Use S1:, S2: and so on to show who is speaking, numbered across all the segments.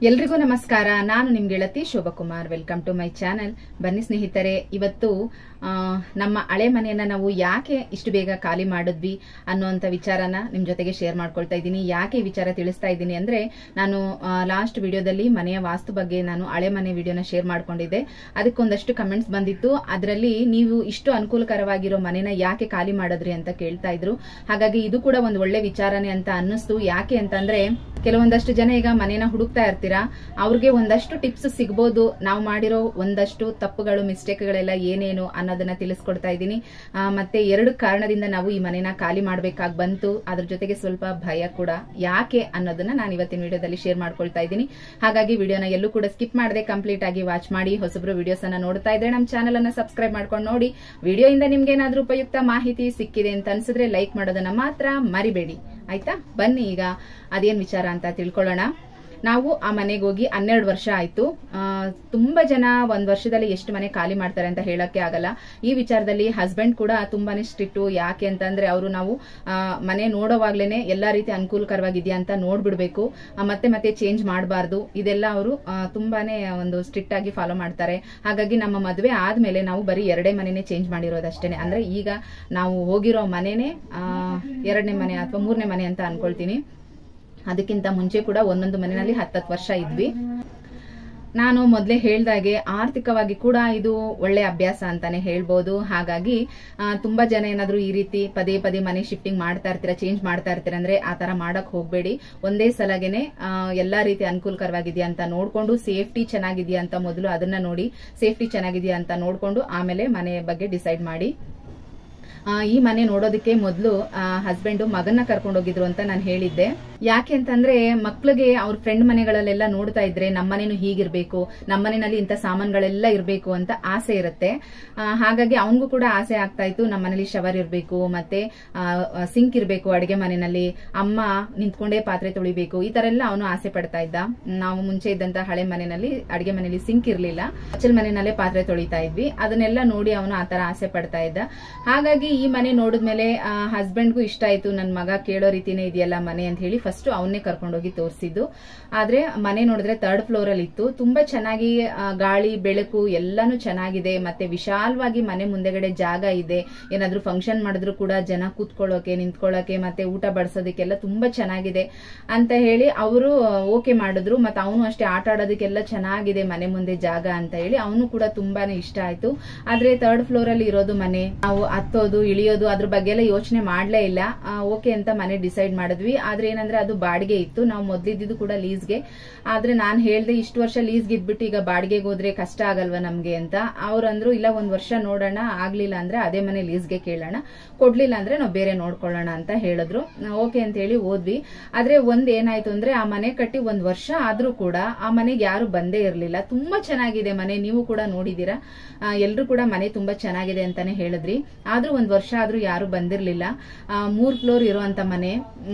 S1: ಎಲ್ರಿಗೂ ನಮಸ್ಕಾರ ನಾನು ನಿಮ್ ಗೆಳತಿ Shobhakumar welcome to my channel ಬನ್ನಿ ಸ್ನೇಹಿತರೆ ಇವತ್ತು ಆ, ನಮ್ಮ ಹಳೆ ಮನೆಯನ್ನ ನಾವು ಯಾಕೆ ಇಷ್ಟು ಬೇಗ ಖಾಲಿ ಮಾಡಿದ್ವಿ ಅನ್ನುವಂಥ ವಿಚಾರನ ನಿಮ್ ಜೊತೆಗೆ ಶೇರ್ ಮಾಡ್ಕೊಳ್ತಾ ಇದ್ದೀನಿ ಯಾಕೆ ಈ ವಿಚಾರ ತಿಳಿಸ್ತಾ ಇದ್ದೀನಿ ಅಂದ್ರೆ ನಾನು ಲಾಸ್ಟ್ ವಿಡಿಯೋದಲ್ಲಿ ಮನೆಯ ವಾಸ್ತು ಬಗ್ಗೆ ನಾನು ಹಳೆ ಮನೆ ವಿಡಿಯೋನ ಶೇರ್ ಮಾಡ್ಕೊಂಡಿದ್ದೆ ಅದಕ್ಕೊಂದಷ್ಟು ಕಮೆಂಟ್ಸ್ ಬಂದಿತ್ತು ಅದರಲ್ಲಿ ನೀವು ಇಷ್ಟು ಅನುಕೂಲಕರವಾಗಿರೋ ಮನೆನ ಯಾಕೆ ಖಾಲಿ ಮಾಡಿದ್ರಿ ಅಂತ ಕೇಳ್ತಾ ಇದ್ರು ಹಾಗಾಗಿ ಇದು ಕೂಡ ಒಂದು ಒಳ್ಳೆ ವಿಚಾರನೆ ಅಂತ ಅನ್ನಿಸ್ತು ಯಾಕೆ ಅಂತಂದ್ರೆ ಕೆಲವೊಂದಷ್ಟು ಜನ ಈಗ ಮನೇನ ಹುಡುಕ್ತಾ ಇರ್ತೀರಾ ಅವ್ರಿಗೆ ಒಂದಷ್ಟು ಟಿಪ್ಸ್ ಸಿಗ್ಬೋದು ನಾವು ಮಾಡಿರೋ ಒಂದಷ್ಟು ತಪ್ಪುಗಳು ಮಿಸ್ಟೇಕ್ಗಳೆಲ್ಲ ಏನೇನು ಅನ್ನೋದನ್ನ ತಿಳಿಸ್ಕೊಡ್ತಾ ಇದ್ದೀನಿ ಆ, ಮತ್ತೆ ಎರಡು ಕಾರಣದಿಂದ ನಾವು ಈ ಮನೇನ ಖಾಲಿ ಮಾಡ್ಬೇಕಾಗಿ ಬಂತು ಅದ್ರ ಜೊತೆಗೆ ಸ್ವಲ್ಪ ಭಯ ಕೂಡ ಯಾಕೆ ಅನ್ನೋದನ್ನ ನಾನು ಇವತ್ತಿನ ವಿಡಿಯೋದಲ್ಲಿ ಶೇರ್ ಮಾಡ್ಕೊಳ್ತಾ ಇದ್ದೀನಿ ಹಾಗಾಗಿ ವಿಡಿಯೋನ ಎಲ್ಲೂ ಕೂಡ ಸ್ಕಿಪ್ ಮಾಡದೆ ಕಂಪ್ಲೀಟ್ ಆಗಿ ವಾಚ್ ಮಾಡಿ ಹೊಸಬ್ರು ವಿಡಿಯೋಸ್ ಅನ್ನ ನೋಡ್ತಾ ಇದ್ರೆ ನಮ್ಮ ಚಾನಲ್ ಅನ್ನ ಸಬ್ಸ್ಕ್ರೈಬ್ ಮಾಡ್ಕೊಂಡು ನೋಡಿ ವಿಡಿಯೋ ಇಂದ ನಿಮ್ಗೆ ಏನಾದ್ರೂ ಉಪಯುಕ್ತ ಮಾಹಿತಿ ಸಿಕ್ಕಿದೆ ಅಂತ ಅನ್ಸಿದ್ರೆ ಲೈಕ್ ಮಾಡೋದನ್ನ ಮಾತ್ರ ಮರಿಬೇಡಿ ಆಯ್ತಾ ಬನ್ನಿ ಈಗ ಅದೇನ್ ವಿಚಾರ ಅಂತ ತಿಳ್ಕೊಳ್ಳೋಣ ನಾವು ಆ ಮನೆಗೆ ಹೋಗಿ ಹನ್ನೆರಡು ವರ್ಷ ಆಯ್ತು ಆ, ತುಂಬಾ ಜನ ಒಂದ್ ವರ್ಷದಲ್ಲಿ ಎಷ್ಟು ಮನೆ ಖಾಲಿ ಮಾಡ್ತಾರೆ ಅಂತ ಹೇಳಕ್ಕೆ ಆಗಲ್ಲ ಈ ವಿಚಾರದಲ್ಲಿ ಹಸ್ಬೆಂಡ್ ಕೂಡ ತುಂಬಾನೇ ಸ್ಟ್ರಿಕ್ಟು ಯಾಕೆ ಅಂತಂದ್ರೆ ಅವರು ನಾವು ಆ, ಮನೆ ನೋಡೋವಾಗ್ಲೇನೆ ಎಲ್ಲಾ ರೀತಿ ಅನುಕೂಲಕರವಾಗಿದ್ಯಾ ಅಂತ ನೋಡ್ಬಿಡ್ಬೇಕು ಆ, ಮತ್ತೆ ಮತ್ತೆ ಚೇಂಜ್ ಮಾಡಬಾರ್ದು ಇದೆಲ್ಲ ಅವರು ತುಂಬಾನೇ ಒಂದು ಸ್ಟ್ರಿಕ್ಟ್ ಆಗಿ ಫಾಲೋ ಮಾಡ್ತಾರೆ ಹಾಗಾಗಿ ನಮ್ಮ ಮದುವೆ ಆದ್ಮೇಲೆ ನಾವು ಬರೀ ಎರಡೇ ಮನೆನೇ ಚೇಂಜ್ ಮಾಡಿರೋದಷ್ಟೇನೆ ಅಂದ್ರೆ ಈಗ ನಾವು ಹೋಗಿರೋ ಮನೆನೇ ಆ, ಎರಡನೇ ಮನೆ ಅಥವಾ ಮೂರನೇ ಮನೆ ಅಂತ ಅನ್ಕೊಳ್ತೀನಿ ಅದಕ್ಕಿಂತ ಮುಂಚೆ ಕೂಡ ಒಂದೊಂದು ಮನೆಯಲ್ಲಿ ಹತ್ತತ್ತು ವರ್ಷ ಇದ್ವಿ ನಾನು ಮೊದಲೇ ಹೇಳ್ದಾಗೆ ಆರ್ಥಿಕವಾಗಿ ಕೂಡ ಇದು ಒಳ್ಳೆ ಅಭ್ಯಾಸ ಅಂತಾನೆ ಹೇಳ್ಬೋದು ಹಾಗಾಗಿ ಆ, ತುಂಬಾ ಜನ ಏನಾದ್ರು ಈ ರೀತಿ ಪದೇ ಪದೇ ಮನೆ ಶಿಫ್ಟಿಂಗ್ ಮಾಡ್ತಾ ಇರ್ತೀರಾ ಚೇಂಜ್ ಮಾಡ್ತಾ ಇರ್ತೀರ ಅಂದ್ರೆ ಆ ತರ ಮಾಡಕ್ ಹೋಗ್ಬೇಡಿ ಒಂದೇ ಸಲಗೆನೆ ಆ, ಎಲ್ಲಾ ರೀತಿ ಅನುಕೂಲಕರವಾಗಿದೆಯಾ ಅಂತ ನೋಡ್ಕೊಂಡು ಸೇಫ್ಟಿ ಚೆನ್ನಾಗಿದೆಯಾ ಅಂತ ಮೊದಲು ಅದನ್ನ ನೋಡಿ ಸೇಫ್ಟಿ ಚೆನ್ನಾಗಿದೆಯಾ ಅಂತ ನೋಡ್ಕೊಂಡು ಆಮೇಲೆ ಮನೆ ಬಗ್ಗೆ ಡಿಸೈಡ್ ಮಾಡಿ ಆ, ಈ ಮನೆ ನೋಡೋದಕ್ಕೆ ಮೊದಲು ಹಸ್ಬೆಂಡ್ ಮಗನ್ನ ಕರ್ಕೊಂಡು ಹೋಗಿದ್ರು ಅಂತ ನಾನು ಹೇಳಿದ್ದೆ ಯಾಕೆ ಅಂತಂದ್ರೆ ಮಕ್ಳಿಗೆ ಅವ್ರ ಫ್ರೆಂಡ್ ಮನೆಗಳಲ್ಲೆಲ್ಲ ನೋಡ್ತಾ ಇದ್ರೆ ನಮ್ಮನೇನು ಹೀಗಿರ್ಬೇಕು ನಮ್ಮನೆಯಲ್ಲಿ ಇಂಥ ಸಾಮಾನುಗಳೆಲ್ಲ ಇರಬೇಕು ಅಂತ ಆಸೆ ಇರುತ್ತೆ ಆ, ಹಾಗಾಗಿ ಅವನಿಗೂ ಕೂಡ ಆಸೆ ಆಗ್ತಾ ಇತ್ತು ನಮ್ಮನೇಲಿ ಶವರ್ ಇರಬೇಕು ಮತ್ತೆ ಸಿಂಕ್ ಇರಬೇಕು ಅಡಿಗೆ ಮನೆಯಲ್ಲಿ ಅಮ್ಮ ನಿಂತ್ಕೊಂಡೇ ಪಾತ್ರೆ ತೊಳಿಬೇಕು ಈ ತರ ಎಲ್ಲ ಅವನು ಆಸೆ ಪಡ್ತಾ ಇದ್ದ ನಾವು ಮುಂಚೆ ಇದ್ದಂತ ಹಳೆ ಮನೆಯಲ್ಲಿ ಅಡಿಗೆ ಮನೆಯಲ್ಲಿ ಸಿಂಕ್ ಇರ್ಲಿಲ್ಲ ಅಚ್ಚಲ್ ಮನೆಯಲ್ಲೇ ಪಾತ್ರೆ ತೊಳಿತಾ ಇದ್ವಿ ಅದನ್ನೆಲ್ಲ ನೋಡಿ ಅವನು ಆತರ ಆಸೆ ಪಡ್ತಾ ಇದ್ದ ಹಾಗಾಗಿ ಈ ಮನೆ ನೋಡಿದ್ಮೇಲೆ ಹಸ್ಬೆಂಡ್ಗೂ ಇಷ್ಟ ಆಯ್ತು ನನ್ ಮಗ ಕೇಳೋ ರೀತಿನೇ ಇದೆಯಲ್ಲ ಮನೆ ಅಂತ ಹೇಳಿ ಫಸ್ಟ್ ಅವನ್ನೇ ಕರ್ಕೊಂಡೋಗಿ ತೋರಿಸಿದ್ದು ಆದ್ರೆ ಮನೆ ನೋಡಿದ್ರೆ ಥರ್ಡ್ ಫ್ಲೋರ್ ಅಲ್ಲಿ ಇತ್ತು ತುಂಬಾ ಚೆನ್ನಾಗಿ ಆ, ಗಾಳಿ ಬೆಳಕು ಎಲ್ಲಾನು ಚೆನ್ನಾಗಿದೆ ಮತ್ತೆ ವಿಶಾಲವಾಗಿ ಮನೆ ಮುಂದೆಗಡೆ ಜಾಗ ಇದೆ ಏನಾದ್ರೂ ಫಂಕ್ಷನ್ ಮಾಡಿದ್ರು ಕೂಡ ಜನ ಕೂತ್ಕೊಳ್ಳೋಕೆ ನಿಂತ್ಕೊಳ್ಳೋಕೆ ಮತ್ತೆ ಊಟ ಬಡಿಸೋದಕ್ಕೆಲ್ಲ ತುಂಬಾ ಚೆನ್ನಾಗಿದೆ ಅಂತ ಹೇಳಿ ಅವರು ಓಕೆ ಮಾಡಿದ್ರು ಮತ್ತೆ ಅವನು ಅಷ್ಟೇ ಆಟ ಆಡೋದಕ್ಕೆಲ್ಲ ಚೆನ್ನಾಗಿದೆ ಮನೆ ಮುಂದೆ ಜಾಗ ಅಂತ ಹೇಳಿ ಅವನು ಕೂಡ ತುಂಬಾನೇ ಇಷ್ಟ ಆಯ್ತು ಆದ್ರೆ ಥರ್ಡ್ ಫ್ಲೋರ್ ಅಲ್ಲಿ ಇರೋದು ಮನೆ ನಾವು ಹತ್ತೋದು ಇಳಿಯೋದು ಅದ್ರ ಬಗ್ಗೆ ಎಲ್ಲ ಯೋಚನೆ ಮಾಡ್ಲೇ ಇಲ್ಲ ಓಕೆ ಅಂತ ಮನೆ ಡಿಸೈಡ್ ಮಾಡಿದ್ವಿ ಆದ್ರೆ ಏನಂದ್ರೆ ಅದು ಬಾಡಿಗೆ ಇತ್ತು ನಾವು ಮೊದ್ಲಿದ್ದು ಕೂಡ ಲೀಸ್ಗೆ ಆದ್ರೆ ನಾನ್ ಹೇಳ್ದೆ ಇಷ್ಟು ವರ್ಷ ಲೀಸ್ಗೆ ಇದ್ಬಿಟ್ಟು ಈಗ ಬಾಡಿಗೆಗೆ ಹೋದ್ರೆ ಕಷ್ಟ ಆಗಲ್ವಾ ನಮ್ಗೆ ಅಂತ ಅವ್ರಂದ್ರು ಇಲ್ಲ ಒಂದ್ ವರ್ಷ ನೋಡೋಣ ಆಗ್ಲಿಲ್ಲ ಅಂದ್ರೆ ಅದೇ ಮನೆ ಲೀಸ್ಗೆ ಕೇಳೋಣ ಕೊಡ್ಲಿಲ್ಲ ಅಂದ್ರೆ ನಾವು ಬೇರೆ ನೋಡ್ಕೊಳ್ಳೋಣ ಅಂತ ಹೇಳಿದ್ರು ಓಕೆ ಅಂತ ಹೇಳಿ ಹೋದ್ವಿ ಆದ್ರೆ ಒಂದ್ ಏನಾಯ್ತು ಅಂದ್ರೆ ಆ ಮನೆ ಕಟ್ಟಿ ಒಂದ್ ವರ್ಷ ಆದ್ರೂ ಕೂಡ ಆ ಮನೆಗೆ ಯಾರು ಬಂದೇ ಇರ್ಲಿಲ್ಲ ತುಂಬಾ ಚೆನ್ನಾಗಿದೆ ಮನೆ ನೀವು ಕೂಡ ನೋಡಿದೀರಾ ಎಲ್ರು ಕೂಡ ಮನೆ ತುಂಬಾ ಚೆನ್ನಾಗಿದೆ ಅಂತಾನೆ ಹೇಳಿದ್ರಿ ಆದ್ರೂ ಒಂದ್ ವರ್ಷ ಆದ್ರೂ ಯಾರು ಬಂದಿರ್ಲಿಲ್ಲ ಆ, ಮೂರ್ ಫ್ಲೋರ್ ಇರುವಂತ ಮನೆ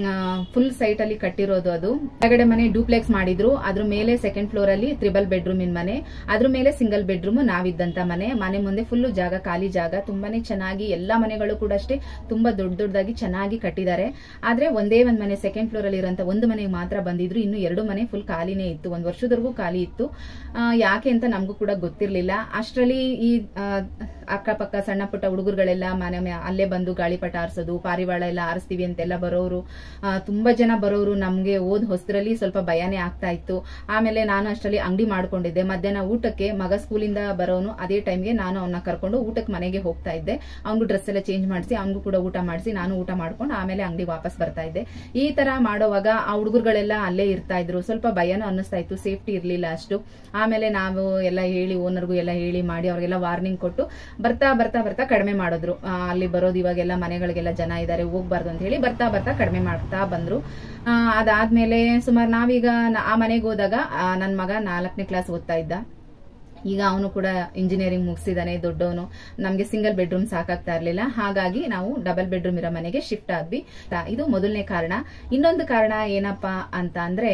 S1: ಫುಲ್ ಸೈಟ್ ಅಲ್ಲಿ ಕಟ್ಟಿರೋದು ಅದು ಕೆಳಗಡೆ ಮನೆ ಡೂಪ್ಲೆಕ್ಸ್ ಮಾಡಿದ್ರು ಅದ್ರ ಮೇಲೆ ಸೆಕೆಂಡ್ ಫ್ಲೋರ್ ಅಲ್ಲಿ ತ್ರಿಬಲ್ ಬೆಡ್ರೂಮ್ ಇನ್ ಮನೆ ಅದ್ರ ಮೇಲೆ ಸಿಂಗಲ್ ಬೆಡ್ರೂಮ್ ನಾವಿದ್ದಂತ ಮನೆ ಮನೆ ಮುಂದೆ ಫುಲ್ ಜಾಗ ಖಾಲಿ ಜಾಗ ತುಂಬಾನೇ ಚೆನ್ನಾಗಿ ಎಲ್ಲಾ ಮನೆಗಳು ಕೂಡ ಅಷ್ಟೇ ತುಂಬಾ ದೊಡ್ಡ ದೊಡ್ಡದಾಗಿ ಚೆನ್ನಾಗಿ ಕಟ್ಟಿದ್ದಾರೆ ಆದ್ರೆ ಒಂದೇ ಒಂದ್ ಮನೆ ಸೆಕೆಂಡ್ ಫ್ಲೋರ್ ಅಲ್ಲಿ ಇರುವಂತ ಒಂದು ಮನೆಗೆ ಮಾತ್ರ ಬಂದಿದ್ರು ಇನ್ನು ಎರಡು ಮನೆ ಫುಲ್ ಖಾಲಿನೇ ಇತ್ತು ಒಂದ್ ವರ್ಷದವರೆಗೂ ಖಾಲಿ ಇತ್ತು ಆ, ಯಾಕೆ ಅಂತ ನಮಗೂ ಕೂಡ ಗೊತ್ತಿರ್ಲಿಲ್ಲ ಅಷ್ಟರಲ್ಲಿ ಈ ಆ, ಅಕ್ಕಪಕ್ಕ ಸಣ್ಣ ಪುಟ್ಟ ಹುಡುಗರುಗಳೆಲ್ಲ ಮನೆ ಮೇ- ಅಲ್ಲೇ ಬಂದು ಗಾಳಿಪಟ ಆರಿಸೋದು ಪಾರಿವಾಳ ಎಲ್ಲ ಆರಿಸ್ತೀವಿ ಅಂತೆಲ್ಲ ಬರೋರು ಆ, ತುಂಬಾ ಜನ ಬರೋರು ನಮ್ಗೆ ಓದ್ ಹೊಸದ್ರಲ್ಲಿ ಸ್ವಲ್ಪ ಭಯನೇ ಆಗ್ತಾ ಇತ್ತು ಆಮೇಲೆ ನಾನು ಅಷ್ಟರಲ್ಲಿ ಅಂಗಡಿ ಮಾಡ್ಕೊಂಡಿದ್ದೆ ಮಧ್ಯಾಹ್ನ ಊಟಕ್ಕೆ ಮಗ ಸ್ಕೂಲಿಂದ ಬರೋನು ಅದೇ ಟೈಮ್ಗೆ ನಾನು ಅವನ್ನ ಕರ್ಕೊಂಡು ಊಟಕ್ಕೆ ಮನೆಗೆ ಹೋಗ್ತಾ ಇದ್ದೆ ಅವ್ನಿಗೂ ಡ್ರೆಸ್ ಎಲ್ಲ ಚೇಂಜ್ ಮಾಡಿಸಿ ಅವ್ನಿಗೂ ಕೂಡ ಊಟ ಮಾಡಿಸಿ ನಾನು ಊಟ ಮಾಡ್ಕೊಂಡು ಆಮೇಲೆ ಅಂಗಡಿ ವಾಪಸ್ ಬರ್ತಾ ಇದ್ದೆ ಈ ತರ ಮಾಡೋವಾಗ ಆ ಹುಡುಗರುಗಳೆಲ್ಲ ಅಲ್ಲೇ ಇರ್ತಾ ಇದ್ರು ಸ್ವಲ್ಪ ಭಯನೂ ಅನ್ನಿಸ್ತಾ ಇತ್ತು ಸೇಫ್ಟಿ ಇರ್ಲಿಲ್ಲ ಅಷ್ಟು ಆಮೇಲೆ ನಾವು ಎಲ್ಲ ಹೇಳಿ ಓನರ್ಗೂ ಎಲ್ಲ ಹೇಳಿ ಮಾಡಿ ಅವ್ರಿಗೆಲ್ಲ ವಾರ್ನಿಂಗ್ ಕೊಟ್ಟು ಬರ್ತಾ ಬರ್ತಾ ಬರ್ತಾ ಕಡಿಮೆ ಮಾಡಿದ್ರು ಆ, ಅಲ್ಲಿ ಬರೋದು ಇವಾಗೆಲ್ಲ ಮನೆಗಳಿಗೆಲ್ಲ ಜನ ಇದ್ದಾರೆ ಹೋಗ್ಬಾರ್ದು ಅಂತ ಹೇಳಿ ಬರ್ತಾ ಬರ್ತಾ ಕಡಿಮೆ ಮಾಡ್ತಾ ಬಂದ್ರು ಆ, ಅದಾದ್ಮೇಲೆ ಸುಮಾರು ನಾವೀಗ ನ- ಆ ಮನೆಗೆ ಹೋದಾಗ ನನ್ನ ಮಗ ನಾಲ್ಕನೇ ಕ್ಲಾಸ್ ಓದ್ತಾ ಇದ್ದ ಈಗ ಅವನು ಕೂಡ ಇಂಜಿನಿಯರಿಂಗ್ ಮುಗಿಸಿದಾನೆ ದೊಡ್ಡವನು ನಮಗೆ ಸಿಂಗಲ್ ಬೆಡ್ರೂಮ್ ಸಾಕಾಗ್ತಾ ಇರ್ಲಿಲ್ಲ ಹಾಗಾಗಿ ನಾವು ಡಬಲ್ ಬೆಡ್ರೂಮ್ ಇರೋ ಮನೆಗೆ ಶಿಫ್ಟ್ ಆದ್ವಿ ತ- ಇದು ಮೊದಲನೇ ಕಾರಣ ಇನ್ನೊಂದು ಕಾರಣ ಏನಪ್ಪಾ ಅಂತ ಅಂದ್ರೆ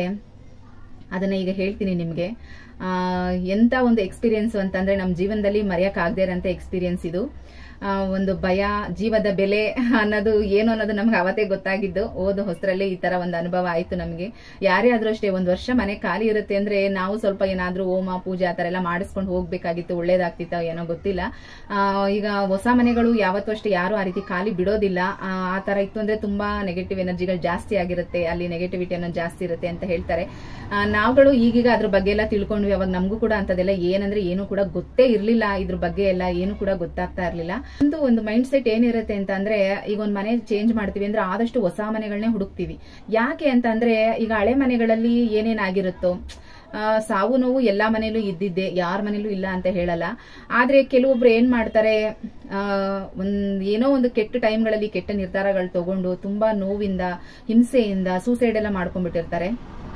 S1: ಅದನ್ನ ಈಗ ಹೇಳ್ತೀನಿ ನಿಮ್ಗೆ ಆ, ಎಂತ ಒಂದು ಎಕ್ಸ್ಪೀರಿಯನ್ಸ್ ಅಂತಂದ್ರೆ ನಮ್ಮ ಜೀವನದಲ್ಲಿ ಮರೆಯಕ್ ಆಗದೆ ಇರೋಂಥ ಎಕ್ಸ್ಪೀರಿಯನ್ಸ್ ಇದು ಆ, ಒಂದು ಭಯ ಜೀವದ ಬೆಲೆ ಅನ್ನೋದು ಏನು ಅನ್ನೋದು ನಮ್ಗೆ ಅವತ್ತೇ ಗೊತ್ತಾಗಿದ್ದು ಓದು ಹೊಸರಲ್ಲಿ ಈ ತರ ಒಂದು ಅನುಭವ ಆಯ್ತು ನಮಗೆ ಯಾರೇ ಆದ್ರೂ ಅಷ್ಟೇ ಒಂದು ವರ್ಷ ಮನೆ ಖಾಲಿ ಇರುತ್ತೆ ಅಂದ್ರೆ ನಾವು ಸ್ವಲ್ಪ ಏನಾದ್ರೂ ಹೋಮ ಪೂಜೆ ಆ ತರ ಎಲ್ಲ ಮಾಡಿಸ್ಕೊಂಡು ಹೋಗ್ಬೇಕಾಗಿತ್ತು ಒಳ್ಳೇದಾಗ್ತಿತ್ತ ಏನೋ ಗೊತ್ತಿಲ್ಲ ಆ, ಈಗ ಹೊಸ ಮನೆಗಳು ಯಾವತ್ತೂ ಅಷ್ಟೇ ಯಾರು ಆ ರೀತಿ ಖಾಲಿ ಬಿಡೋದಿಲ್ಲ ಆ ಆ ತರ ಇತ್ತು ಅಂದ್ರೆ ತುಂಬಾ ನೆಗೆಟಿವ್ ಎನರ್ಜಿಗಳು ಜಾಸ್ತಿ ಆಗಿರುತ್ತೆ ಅಲ್ಲಿ ನೆಗೆಟಿವಿಟಿ ಅನ್ನೋದು ಜಾಸ್ತಿ ಇರುತ್ತೆ ಅಂತ ಹೇಳ್ತಾರೆ ಆ, ನಾವುಗಳು ಈಗೀಗ ಅದ್ರ ಬಗ್ಗೆ ಎಲ್ಲ ತಿಳ್ಕೊಂಡ್ವಿ ಅವಾಗ ನಮಗೂ ಕೂಡ ಅಂತದೆಲ್ಲ ಏನಂದ್ರೆ ಏನು ಕೂಡ ಗೊತ್ತೇ ಇರ್ಲಿಲ್ಲ ಇದ್ರ ಬಗ್ಗೆ ಎಲ್ಲ ಏನು ಕೂಡ ಗೊತ್ತಾಗ್ತಾ ಇರ್ಲಿಲ್ಲ ಒಂದು ಒಂದು ಮೈಂಡ್ ಸೆಟ್ ಏನಿರುತ್ತೆ ಅಂತ ಅಂದ್ರೆ ಈಗ ಒಂದ್ ಮನೆ ಚೇಂಜ್ ಮಾಡ್ತೀವಿ ಅಂದ್ರೆ ಆದಷ್ಟು ಹೊಸ ಮನೆಗಳನ್ನೇ ಹುಡುಕ್ತಿವಿ ಯಾಕೆ ಅಂತ ಅಂದ್ರೆ ಈಗ ಹಳೆ ಮನೆಗಳಲ್ಲಿ ಏನೇನಾಗಿರುತ್ತೋ ಆ, ಸಾವು ನೋವು ಎಲ್ಲಾ ಮನೇಲೂ ಇದ್ದಿದ್ದೆ ಯಾರ ಮನೇಲೂ ಇಲ್ಲ ಅಂತ ಹೇಳಲ್ಲ ಆದ್ರೆ ಕೆಲವೊಬ್ರು ಏನ್ ಮಾಡ್ತಾರೆ ಆ, ಒಂದ್ ಏನೋ ಒಂದು ಕೆಟ್ಟ ಟೈಮ್ಗಳಲ್ಲಿ ಕೆಟ್ಟ ನಿರ್ಧಾರಗಳು ತಗೊಂಡು ತುಂಬಾ ನೋವಿಂದ ಹಿಂಸೆಯಿಂದ ಸೂಸೈಡ್ ಎಲ್ಲ ಮಾಡ್ಕೊಂಡ್ಬಿಟ್ಟಿರ್ತಾರೆ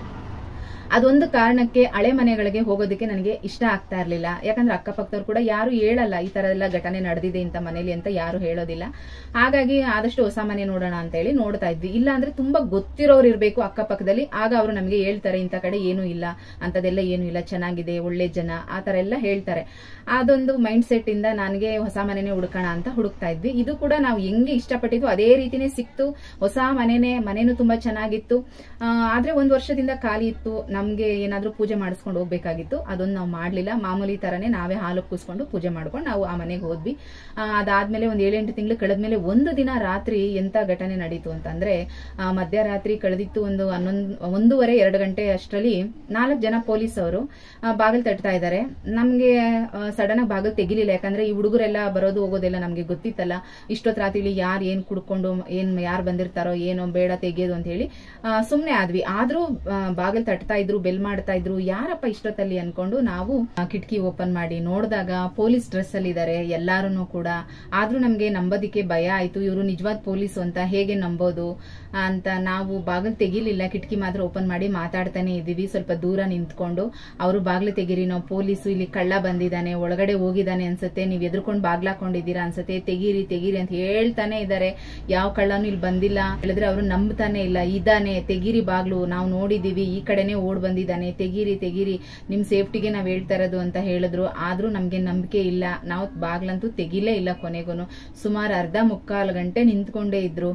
S1: ಅದೊಂದು ಕಾರಣಕ್ಕೆ ಹಳೆ ಮನೆಗಳಿಗೆ ಹೋಗೋದಕ್ಕೆ ನನಗೆ ಇಷ್ಟ ಆಗ್ತಾ ಇರ್ಲಿಲ್ಲ ಯಾಕಂದ್ರೆ ಅಕ್ಕಪಕ್ಕದವ್ರು ಕೂಡ ಯಾರು ಹೇಳಲ್ಲ ಈ ತರ ಎಲ್ಲ ಘಟನೆ ನಡೆದಿದೆ ಇಂಥ ಮನೇಲಿ ಅಂತ ಯಾರು ಹೇಳೋದಿಲ್ಲ ಹಾಗಾಗಿ ಆದಷ್ಟು ಹೊಸ ಮನೆ ನೋಡೋಣ ಅಂತ ಹೇಳಿ ನೋಡ್ತಾ ಇದ್ವಿ ಇಲ್ಲ ಅಂದ್ರೆ ತುಂಬಾ ಗೊತ್ತಿರೋರು ಇರ್ಬೇಕು ಅಕ್ಕಪಕ್ಕದಲ್ಲಿ ಆಗ ಅವರು ನಮಗೆ ಹೇಳ್ತಾರೆ ಇಂಥ ಕಡೆ ಏನೂ ಇಲ್ಲ ಅಂತದೆಲ್ಲ ಏನೂ ಇಲ್ಲ ಚೆನ್ನಾಗಿದೆ ಒಳ್ಳೆ ಜನ ಆ ತರ ಎಲ್ಲ ಹೇಳ್ತಾರೆ ಅದೊಂದು ಮೈಂಡ್ ಸೆಟ್ ಇಂದ ನನಗೆ ಹೊಸ ಮನೆನೇ ಹುಡುಕೋಣ ಅಂತ ಹುಡುಕ್ತಾ ಇದ್ವಿ ಇದು ಕೂಡ ನಾವು ಹೆಂಗೆ ಇಷ್ಟಪಟ್ಟಿದ್ವು ಅದೇ ರೀತಿನೇ ಸಿಕ್ತು ಹೊಸ ಮನೆನೇ ಮನೇನು ತುಂಬಾ ಚೆನ್ನಾಗಿತ್ತು ಆ, ಆದ್ರೆ ಒಂದ್ ವರ್ಷದಿಂದ ಖಾಲಿ ಇತ್ತು ನಮ್ಗೆ ಏನಾದ್ರೂ ಪೂಜೆ ಮಾಡಿಸ್ಕೊಂಡು ಹೋಗ್ಬೇಕಾಗಿತ್ತು ಅದೊಂದು ನಾವು ಮಾಡ್ಲಿಲ್ಲ ಮಾಮೂಲಿ ತರನೇ ನಾವೇ ಹಾಲು ಕೂಸ್ಕೊಂಡು ಪೂಜೆ ಮಾಡ್ಕೊಂಡು ನಾವು ಆ ಮನೆಗೆ ಹೋದ್ವಿ ಆ, ಅದಾದ್ಮೇಲೆ ಒಂದ್ ಏಳೆಂಟು ತಿಂಗಳು ಕಳೆದ್ಮೇಲೆ ಒಂದು ದಿನ ರಾತ್ರಿ ಎಂತ ಘಟನೆ ನಡೀತು ಅಂತಂದ್ರೆ ಆ, ಮಧ್ಯರಾತ್ರಿ ಕಳೆದಿತ್ತು ಒಂದು ಹನ್ನೊಂದು ಒಂದೂವರೆ ಎರಡು ಗಂಟೆ ಅಷ್ಟರಲ್ಲಿ ನಾಲ್ಕು ಜನ ಪೊಲೀಸ್ ಅವರು ಬಾಗಿಲು ತಟ್ತಾ ಇದ್ದಾರೆ ನಮ್ಗೆ ಸಡನ್ ಆಗಿ ಬಾಗಿಲು ತೆಗಿಲಿಲ್ಲ ಯಾಕಂದ್ರೆ ಈ ಹುಡುಗರೆಲ್ಲ ಬರೋದು ಹೋಗೋದೆಲ್ಲ ನಮ್ಗೆ ಗೊತ್ತಿತ್ತಲ್ಲ ಇಷ್ಟೊತ್ತು ರಾತ್ರಿಲಿ ಯಾರು ಏನ್ ಕುಡ್ಕೊಂಡು ಏನ್ ಯಾರು ಬಂದಿರ್ತಾರೋ ಏನೋ ಬೇಡ ತೆಗಿಯೋದು ಅಂತ ಹೇಳಿ ಸುಮ್ನೆ ಆದ್ವಿ ಆದ್ರೂ ಬಾಗಿಲು ತಟ್ತಾ ಇದ್ರು ಬೆಲ್ ಮಾಡ್ತಾ ಇದ್ರು ಯಾರಪ್ಪ ಇಷ್ಟೊತ್ತಲ್ಲಿ ಅನ್ಕೊಂಡು ನಾವು ಆ, ಕಿಟಕಿ ಓಪನ್ ಮಾಡಿ ನೋಡಿದಾಗ ಪೊಲೀಸ್ ಡ್ರೆಸ್ ಅಲ್ಲಿ ಇದಾರೆ ಎಲ್ಲಾರು ಕೂಡ ಆದ್ರೂ ನಮ್ಗೆ ನಂಬೋದಿಕ್ಕೆ ಭಯ ಆಯ್ತು ಇವರು ನಿಜವಾದ ಪೊಲೀಸ್ ಅಂತ ಹೇಗೆ ನಂಬೋದು ಅಂತ ನಾವು ಬಾಗಿಲು ತೆಗಿಲಿಲ್ಲ ಕಿಟಕಿ ಮಾತ್ರ ಓಪನ್ ಮಾಡಿ ಮಾತಾಡ್ತಾನೆ ಇದೀವಿ ಸ್ವಲ್ಪ ದೂರ ನಿಂತ್ಕೊಂಡು ಅವರು ಬಾಗ್ಲು ತೆಗೀರಿ ನಾವು ಪೊಲೀಸು ಇಲ್ಲಿ ಕಳ್ಳ ಬಂದಿದ್ದಾನೆ ಒಳಗಡೆ ಹೋಗಿದ್ದಾನೆ ಅನ್ಸುತ್ತೆ ನೀವು ಎದ್ರುಕೊಂಡು ಬಾಗ್ಲಾಕೊಂಡಿದ್ದೀರಾ ಅನ್ಸುತ್ತೆ ತೆಗೀರಿ ತೆಗೀರಿ ಅಂತ ಹೇಳ್ತಾನೆ ಇದಾರೆ ಯಾವ ಕಳ್ಳನೂ ಇಲ್ಲಿ ಬಂದಿಲ್ಲ ಹೇಳಿದ್ರೆ ಅವರು ನಂಬ್ತಾನೆ ಇಲ್ಲ ಇದಾನೆ ತೆಗೀರಿ ಬಾಗ್ಲು ನಾವು ನೋಡಿದೀವಿ ಈ ಕಡೆನೆ ಓಡ್ ಬಂದಿದ್ದಾನೆ ತೆಗೀರಿ ತೆಗೀರಿ ನಿಮ್ ಸೇಫ್ಟಿಗೆ ನಾವ್ ಹೇಳ್ತಾ ಇರೋದು ಅಂತ ಹೇಳಿದ್ರು ಆದ್ರೂ ನಮ್ಗೆ ನಂಬಿಕೆ ಇಲ್ಲ ನಾವು ಬಾಗ್ಲಂತೂ ತೆಗಿಲೇ ಇಲ್ಲ ಕೊನೆಗೂ ಸುಮಾರು ಅರ್ಧ ಮುಕ್ಕಾಲು ಗಂಟೆ ನಿಂತ್ಕೊಂಡೇ ಇದ್ರು